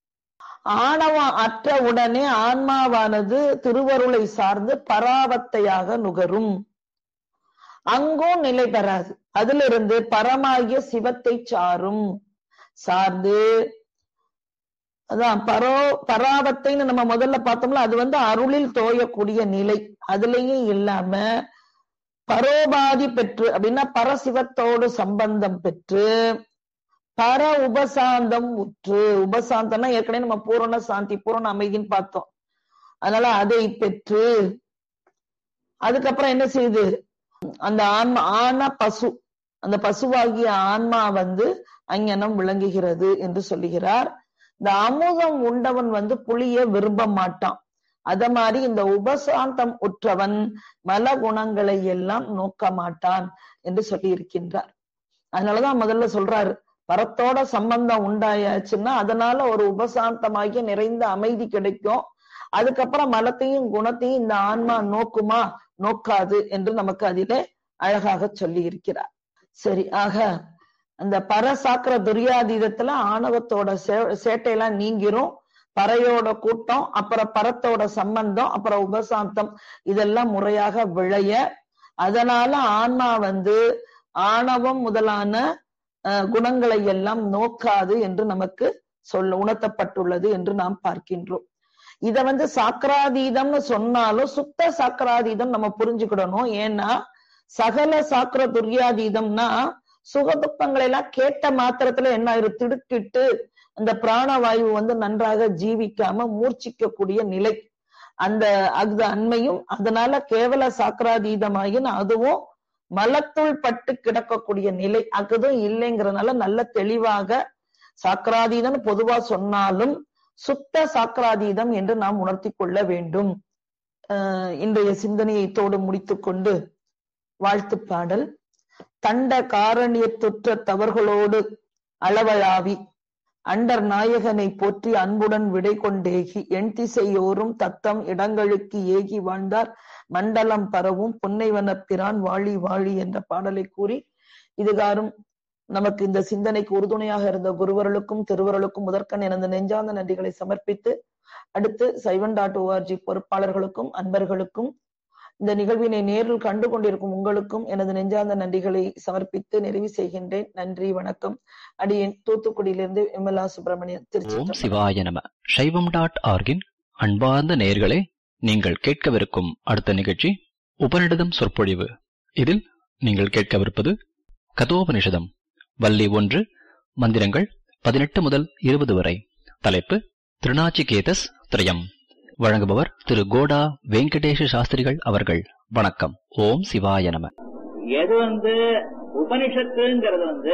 ஆணவம் அற்ற உடனே ஆன்மாவானது திருவருளை சார்ந்து பராவத்தையாக நுகரும் அங்கும் நிலை பெறாது அதிலிருந்து பரமாகிய சிவத்தை சாரும் சார்ந்து அதான் பரோ பராவத்தைன்னு நம்ம முதல்ல பார்த்தோம்ல அது வந்து அருளில் தோயக்கூடிய நிலை அதுலயும் இல்லாம பரோபாதி பெற்று அப்படின்னா பரசிவத்தோடு சம்பந்தம் பெற்று பர உபசாந்தம் உற்று உபசாந்தம்னா ஏற்கனவே நம்ம பூரண சாந்தி பூரண அமைதின்னு பார்த்தோம் அதனால அதை பெற்று அதுக்கப்புறம் என்ன செய்யுது அந்த ஆன்மா ஆனா பசு அந்த பசுவாகிய ஆன்மா வந்து அங்ஙனம் விளங்குகிறது என்று சொல்லுகிறார் இந்த அமுதம் உண்டவன் வந்து புளிய விரும்ப மாட்டான் அத மாதிரி இந்த உபசாந்தம் உற்றவன் மல குணங்களை எல்லாம் நோக்க மாட்டான் என்று சொல்லி இருக்கின்றார் அதனாலதான் முதல்ல சொல்றாரு பரத்தோட சம்பந்தம் உண்டாயாச்சுன்னா அதனால ஒரு உபசாந்தமாகி நிறைந்த அமைதி கிடைக்கும் அதுக்கப்புறம் மலத்தையும் குணத்தையும் இந்த ஆன்மா நோக்குமா நோக்காது என்று நமக்கு அதிலே அழகாக சொல்லி இருக்கிறார் சரி ஆக அந்த பரசாக்கிர துரியாதீதத்துல ஆணவத்தோட சே- சேட்டையெல்லாம் நீங்கிரும் பறையோட கூட்டம் அப்புறம் பரத்தோட சம்பந்தம் அப்புறம் உபசாந்தம் இதெல்லாம் முறையாக விளைய அதனால ஆன்மா வந்து ஆணவம் முதலான அஹ், குணங்களை எல்லாம் நோக்காது என்று நமக்கு சொல்ல உணர்த்தப்பட்டுள்ளது என்று நாம் பார்க்கின்றோம் இத வந்து சாக்கராதீதம்னு சொன்னாலும் சுத்த சாக்கராதீதம் நம்ம புரிஞ்சுக்கிடணும் ஏன்னா சகல சாக்கர துரியாதீதம்னா சுகதுக்கங்களை எல்லாம் கேட்ட மாத்திரத்துல என்ன ஆயிரும் திடுக்கிட்டு அந்த பிராணவாயு வந்து நன்றாக ஜீவிக்காம மூர்ச்சிக்கக்கூடிய நிலை அந்த அது அண்மையும் அதனால கேவல சாக்கராதீதமாகின அதுவும் மலத்துள் பட்டு கிடக்கக்கூடிய நிலை அதுவும் இல்லைங்கிறதுனால நல்ல தெளிவாக சாக்கராதீதம் பொதுவா சொன்னாலும் சுத்த சாக்கராதீதம் என்று நாம் உணர்த்தி கொள்ள வேண்டும் அஹ் இன்றைய சிந்தனையை இத்தோடு முடித்துக்கொண்டு வாழ்த்து பாடல் தண்ட காரணியத்துற்ற தவறுகளோடு அளவழாவி அண்டர் நாயகனை போற்றி அன்புடன் விடை கொண்டேகி எண் திசையோரும் தத்தம் இடங்களுக்கு ஏகி வாழ்ந்தார் மண்டலம் பரவும் பொன்னைவனப் பிரான் வாழி வாழி என்ற பாடலை கூறி இதுகாரும் நமக்கு இந்த சிந்தனைக்கு உறுதுணையாக இருந்த குருவர்களுக்கும் திருவருளுக்கும் முதற்கண் எனது நெஞ்சார்ந்த நன்றிகளை சமர்ப்பித்து அடுத்து சைவன் டாட் ஓஆர்ஜி பொறுப்பாளர்களுக்கும் அன்பர்களுக்கும் இந்த நிகழ்வினை நேரில் கண்டு கொண்டிருக்கும் உங்களுக்கும் எனது நெஞ்சார்ந்த நன்றிகளை சமர்ப்பித்து நிறைவு செய்கின்றேன் நன்றி வணக்கம் அடியேன் தூத்துக்குடியிலிருந்து விமலா சுப்பிரமணியன் ஓம் திருச்சி சிவாய நம சைவம் டாட் ஆர்கின் அன்பார்ந்த நேயர்களே நீங்கள் கேட்கவிருக்கும் அடுத்த நிகழ்ச்சி உபநிடதம் சொற்பொழிவு இதில் நீங்கள் கேட்கவிருப்பது கதோபனிஷதம் வள்ளி ஒன்று மந்திரங்கள் பதினெட்டு முதல் இருபது வரை தலைப்பு திருநாச்சிகேதஸ் திரயம் வழங்குபவர் திரு கோடா வெங்கடேஷ சாஸ்திரிகள் அவர்கள் வணக்கம் ஓம் சிவாய நம எது வந்து உபனிஷத்துங்கிறது வந்து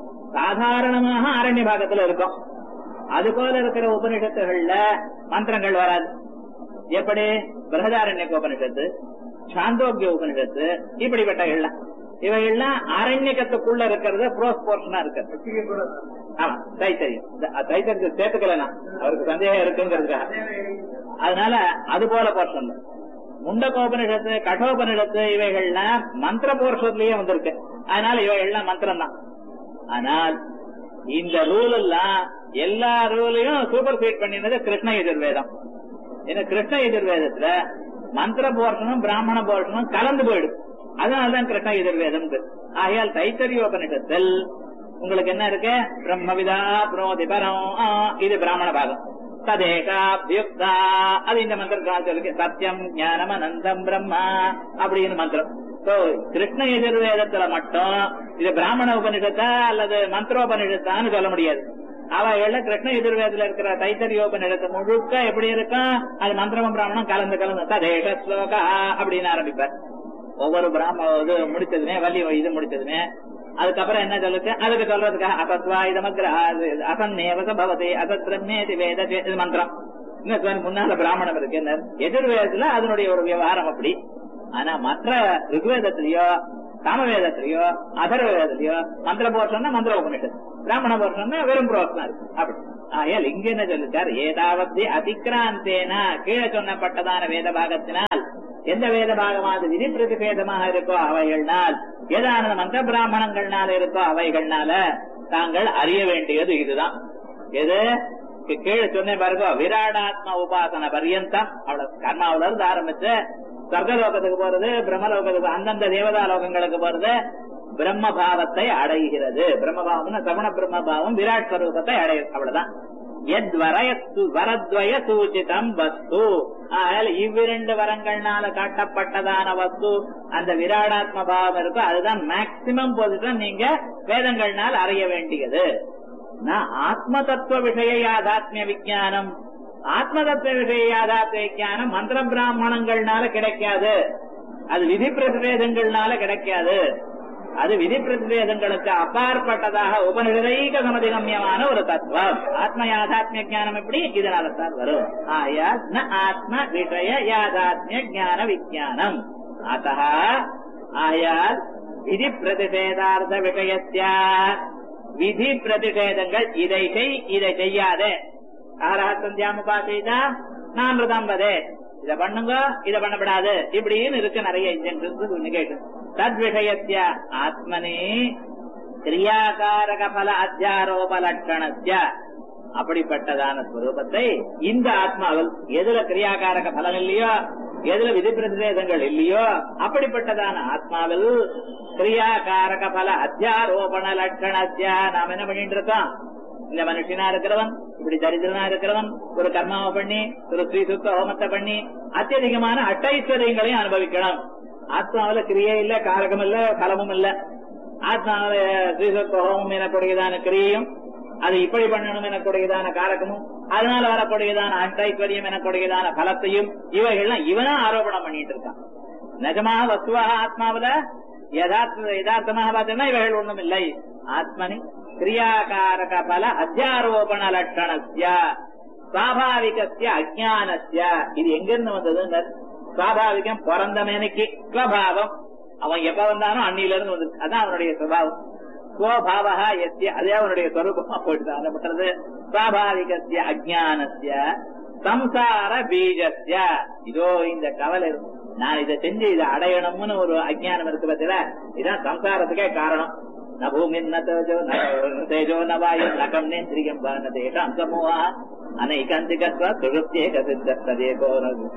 சாதாரணமாக அரண்ய பாகத்துல இருக்கும் அது போல இருக்கிற உபனிஷத்துகள்ல மந்திரங்கள் வராது எப்படி பிரகதாரண்ய உபனிஷத்து சாந்தோக்கிய உபனிஷத்து இப்படிப்பட்டகள்லாம் இவைகள்லாம் அரண்யக்கத்துக்குள்ள இருக்கிறது ப்ரோஸ் போர்ஷனா இருக்கிறது ஆமா தைத்தரியம் தைத்தரியத்தை சேர்த்துக்கல நான் அவருக்கு சந்தேகம் இருக்குங்கிறதுக்காக அதனால அது போல போர்ஷன் முண்டகோபனிஷத்து கடோபனிஷத்து இவைகள்லாம் மந்திர போர்ஷத்துலயே வந்திருக்கு அதனால இவைகள்லாம் மந்திரம் தான் ஆனால் இந்த ரூல் எல்லாம் எல்லா ரூலையும் சூப்பர் சீட் பண்ணினது கிருஷ்ண எதிர்வேதம் இந்த கிருஷ்ண எதிர்வேதத்துல மந்திர போர்ஷனும் பிராமண போர்ஷனும் கலந்து போயிடும் அதனாலதான் கிருஷ்ண எதிர்வேதம் ஆகையால் தைத்தரியோபனிஷத்தில் உங்களுக்கு என்ன இருக்கு பிரம்மவிதா புரோதி பரம் ஆ, இது பிராமண பாகம் ததேகாபியுக்தா அது இந்த மந்திரத்தில் இருக்கு சத்தியம் ஞானம் அனந்தம் பிரம்மா அப்படின்னு மந்திரம் So, கிருஷ்ண எதிர்வேதத்துல மட்டும் இது பிராமண உபனிஷத்தா அல்லது மந்திரோபனிஷத்தான்னு சொல்ல முடியாது அவைகள்ல கிருஷ்ண எதிர்வேதத்துல இருக்கிற தைத்தரியோபனிஷத்து முழுக்க எப்படி இருக்கும் அது மந்திரமும் பிராமணம் கலந்து கலந்து ததேக ஸ்லோகா அப்படின்னு ஆரம்பிப்பார் ஒவ்வொரு பிராம இது முடிச்சதுமே வள்ளி இது முடிச்சதுமே அதுக்கப்புறம் என்ன சொல்லுச்சு அதுக்கு சொல்றதுக்காக அசத்வா இதமக்ர அசன்னேவச பவதி அசத் பிரம்மேதி வேத சே- இது மந்திரம் இன்னும் சொல்ல, முன்னால பிராமணம் இருக்கு என்ன எதிர்வேதத்துல அதனுடைய ஒரு விவகாரம் அப்படி ஆனா மற்ற ருக்வேதத்திலயோ சாமவேதத்திலயோ அதர்வேதத்திலயோ மந்திர போர்ஷம்னா மந்திர உபனிஷத்து பிராமண போர்ஷம்னா வெறும் புரோஷனம் இருக்கு அப்படி ஆயால் இங்க என்ன சொல்லிட்டார் ஏதாவது அதிக்ராந்தேன கீழே சொன்னப்பட்டதான வேத பாகத்தினால் எந்த வேத பாகமானது விதி பிரதிபேதமாக இருக்கோ அவைகள்னால் ஏதான மந்திர பிராமணங்கள்னால இருக்கோ அவைகள்னால தாங்கள் அறிய வேண்டியது இதுதான் எது கீ- கீழே சொன்னேன் பாருங்க விராடாத்ம உபாசன பர்யந்தம் அவ்வளவு கர்மாவில இருந்து ஆரம்பிச்சு சொர்க்கலோகத்துக்கு போறது பிரம்மலோகத்துக்கு அந்தந்த தேவதா லோகங்களுக்கு போறது பிரம்ம பாவத்தை அடைகிறது பிரம்மபாவம்னா சகுண பிரம்ம பாவம் விராட் ஸ்வரூபத்தை அடையும் அவ்வளவுதான் எத் வரயத்து வரத்வய சூச்சிதம் வஸ்து ஆகையால் இவ்விரண்டு வரங்கள்னால காட்டப்பட்டதான வஸ்து அந்த விராடாத்ம பாவம் இருக்கோ அதுதான் மேக்சிமம் பொசிஷன் நீங்க வேதங்கள்னால் அறிய வேண்டியது நான் ஆத்ம தத்துவ விஷய யாதாத்மிய விஞ்ஞானம் ஆத்ம தத்துவ விஷய யாதாத்மிய விஞ்ஞானம் மந்திர பிராமணங்கள்னால கிடைக்காது அது விதி பிரதிவேதங்கள்னால கிடைக்காது அது விதி பிரதிவேதங்களுக்கு அப்பாற்பட்டதாக உபனிஷதைக சமதிகமியமான ஒரு தத்துவம் ஆத்ம யாதாத்மிய ஞானம் எப்படி இதனால தான் வரும் ஆயா ந ஆத்ம விஷய யாதாத்மிய ஞான விஜானம் அத்த ஆயால் விதி பிரதிஷேதார்த்த விஷயத்தியா விதி பிரதிஷேதங்கள் இதை செய் இதை செய்யாதே ஆராசந்தியாம பாசைதா நான் வதே இத பண்ணுங்க இத பண்ணப்படாது இப்படின்னு இருக்கு நிறைய நிகழ்ச்சி தத் விஷயத்திய ஆத்மனி கிரியாகாரக பல அத்தியாரோப லட்சணத்திய அப்படிப்பட்டதான ஸ்வரூபத்தை இந்த ஆத்மாவில் எதுல கிரியாகாரக பலன் இல்லையோ எதுல விதி பிரதிவேதங்கள் இல்லையோ அப்படிப்பட்டதான ஆத்மாவில் கிரியாகாரக பல அத்தியாரோபண லட்சணத்திய நாம் என்ன பண்ணிட்டு இருக்கோம் இந்த மனுஷனா இருக்கிறவன் இப்படி தரித்திரனா இருக்கிறவன் ஒரு கர்மாவை பண்ணி ஒரு ஸ்ரீ சுத்த ஹோமத்தை பண்ணி அத்தியதிகமான அட்டைஸ்வரியங்களையும் அனுபவிக்கணும் ஆத்மாவில கிரியே இல்ல காரகம் இல்ல பலமும் இல்ல ஆத்மாவில ஸ்ரீ சுத்த ஹோமம் எனக்கூடியதான கிரியையும் அது இப்படி பண்ணணும் எனக்கூடியதான காரகமும் அதனால வரக்கூடியதான அட்டைஸ்வரியம் எனக்கூடியதான பலத்தையும் இவைகள்லாம் இவனா ஆரோபணம் பண்ணிட்டு இருக்கான் நிஜமாக வஸ்துவாக ஆத்மாவில யதார்த்த யதார்த்தமாக பார்த்தீங்கன்னா இவைகள் ஒண்ணும் இல்லை ஆத்மனி கிரியாகாரக பல அத்தியாரோபண லட்சணஸ்ய சுவாபாவிகஸ்ய அஜானஸ்ய இது எங்கிருந்து வந்தது சுவாபாவிகம் பிறந்த மேனைக்கு ஸ்வபாவம் அவன் எப்ப வந்தானோ அன்னில இருந்து வந்து அதான் அவனுடைய சுபாவம் ஸ்வபாவா எஸ்ய அதே அவனுடைய சொரூபமா போயிட்டு ஆரம்பிக்கிறது சுவாபாவிகஸ்ய அஜானஸ்ய சம்சார பீஜஸ்ய இதோ இந்த கவலை இருக்கு. நான் இதை செஞ்சு இதை அடையணும்னு ஒரு அஜ்ஞானம் இருக்கு பத்தில இதான் சம்சாரத்துக்கே காரணம் ந பூமி ந தேஜோ ந தேஜோ ந வாயு ந கம்னேந்திரியம் ந தேஷாம் சமூகா அனைகந்திகத்வ சுழுப்தியேக சித்தேகோ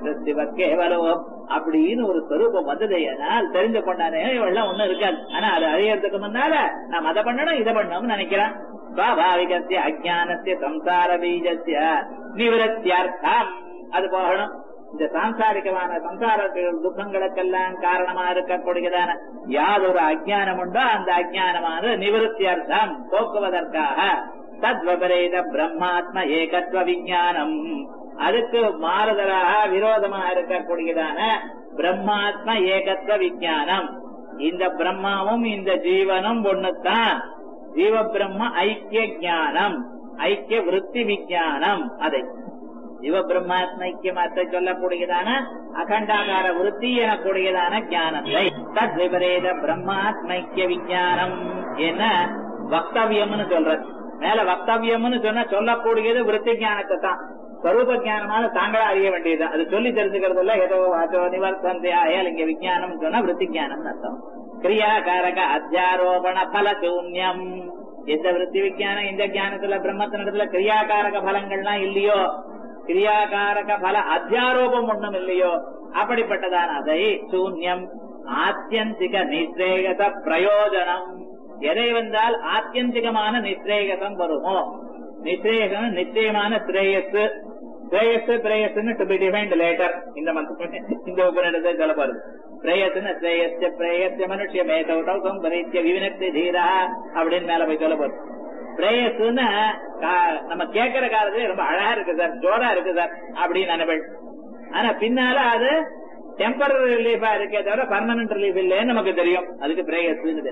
கேவலோ அப்படின்னு ஒரு ஸ்வரூபம் வந்தது ஆனால் தெரிஞ்சு கொண்டானே இவெல்லாம் ஒண்ணும் இருக்காது ஆனா அது அழியறதுக்கு முன்னால நாம் அதை பண்ணணும் இதை பண்ணணும்னு நினைக்கிறேன் சுவாபாவிகசிய அஜானசிய சம்சார பீஜசிய நிவரத்தியர்த்தம் அது போகணும் இந்த சாம்சாரிகமான சம்சார துக்கங்களுக்கெல்லாம் காரணமா இருக்கக்கூடியதான யாதொரு அஜானம் உண்டோ அந்த அஜானமானது நிவர்த்தியர்த்தம் போக்குவதற்காக தத்வபரேத பிரம்மாத்ம ஏகத்துவ விஞ்ஞானம் அதுக்கு மாறுதலாக விரோதமா இருக்கக்கூடியதான பிரம்மாத்ம ஏகத்துவ விஞ்ஞானம் இந்த பிரம்மாவும் இந்த ஜீவனும் ஒண்ணுதான் ஜீவ பிரம்ம ஐக்கிய ஞானம் ஐக்கிய விருத்தி விஞ்ஞானம் அதை ஜீவ பிரம்மாத்ம ஐக்கியமாத்த சொல்லக்கூடியதான அகண்டாகார விருத்தி எனக்கூடியதான ஞானத்தை தத் விபரேத பிரம்மாத்ம ஐக்கிய விஞ்ஞானம் என்ன வக்தவியம்னு சொல்றது மேல வக்தவியம்னு சொன்னா சொல்லக்கூடியது விருத்தி ஞானத்தை தான் ஸ்வரூப ஞானமான தாங்களா அறிய வேண்டியது அது சொல்லி தெரிஞ்சுக்கிறது இல்ல ஏதோ வாச்சோ நிவர்த்தந்தே ஆயால் இங்க விஞ்ஞானம் சொன்னா விருத்தி ஞானம் அர்த்தம் கிரியாகாரக அத்தியாரோபண பல சூன்யம் எந்த விருத்தி விஞ்ஞானம் இந்த ஞானத்துல பிரம்மத்தினிடத்துல கிரியாகாரக பலங்கள்லாம் இல்லையோ கிரியாகாரக பல அத்தியாரோபம் ஒண்ணும் இல்லையோ அப்படிப்பட்டதான அதை சூன்யம் ஆத்தியந்திக நிஸ்ரேகத பிரயோஜனம் எதை வந்தால் ஆத்தியந்திகமான நிஸ்ரேகதம் வருமோ நிஸ்ரேகம் நிச்சயமான ஸ்ரேயஸ் ஸ்ரேயஸ் பிரேயஸ்னு டு பி டிஃபைன்ட் லேட்டர் இந்த மந்த் இந்த உபநிடத்தை சொல்ல போறது பிரேயஸ்னு ஸ்ரேயஸ்ய பிரேயஸ்ய மனுஷ்ய மேதௌ சம்பரித்ய விவினக்தி தீரா அப்படின்னு மேல போய் சொல்ல போறது பிரேயஸ்ன்னு கா- நம்ம கேட்கிற காலத்துல ரொம்ப அழகா இருக்கு சார் ஜோரா இருக்கு சார் அப்படின்னு நினைப்பேன் ஆனா பின்னால அது டெம்பரரி ரிலீஃபா இருக்கே தவிர பர்மனன்ட் ரிலீஃப் இல்லைன்னு நமக்கு தெரியும் அதுக்கு பிரேயஸ்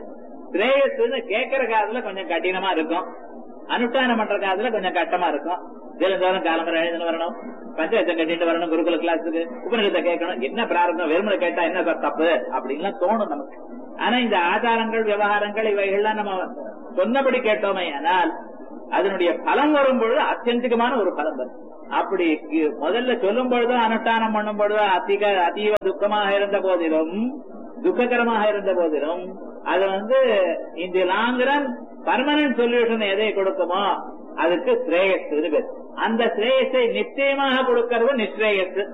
ஸ்ரேயஸ்ன்னு கேட்கிற காலத்துல கொஞ்சம் கடினமா இருக்கும் அனுஷ்டானம் பண்ற காலத்துல கொஞ்சம் கட்டமா இருக்கும் தினந்தோறும் காலம்பரம் எழுதுன்னு வரணும் பஞ்சாயத்தம் கட்டிட்டு வரணும் குருகுல கிளாஸுக்கு உபநிடத்தை கேட்கணும் என்ன பிரார்த்தம் வெறுமனை கேட்டா என்ன சார் தப்பு அப்படின்லாம் தோணும் நமக்கு ஆனா இந்த ஆச்சாரங்கள் விவகாரங்கள் இவைகள்லாம் நம்ம சொன்னபடி கேட்டோமே ஆனால் அதனுடைய பலம் வரும் பொழுது அத்தியந்திகமான ஒரு பலம் வரும் அப்படி இ- முதல்ல சொல்லும் பொழுதோ அனுஷ்டானம் பண்ணும் பொழுதோ அதிக அதீவ துக்கமாக இருந்த போதிலும் துக்ககரமாக இருந்த போதிலும் அது வந்து இந்த லாங் ரன் பர்மனன்ட் சொல்யூஷன் எதை கொடுக்குமோ அதுக்கு ஸ்ரேயஸ் பேர் அந்த ஸ்ரேயஸை நிச்சயமாக கொடுக்கறது நிஸ்ரேயஸ்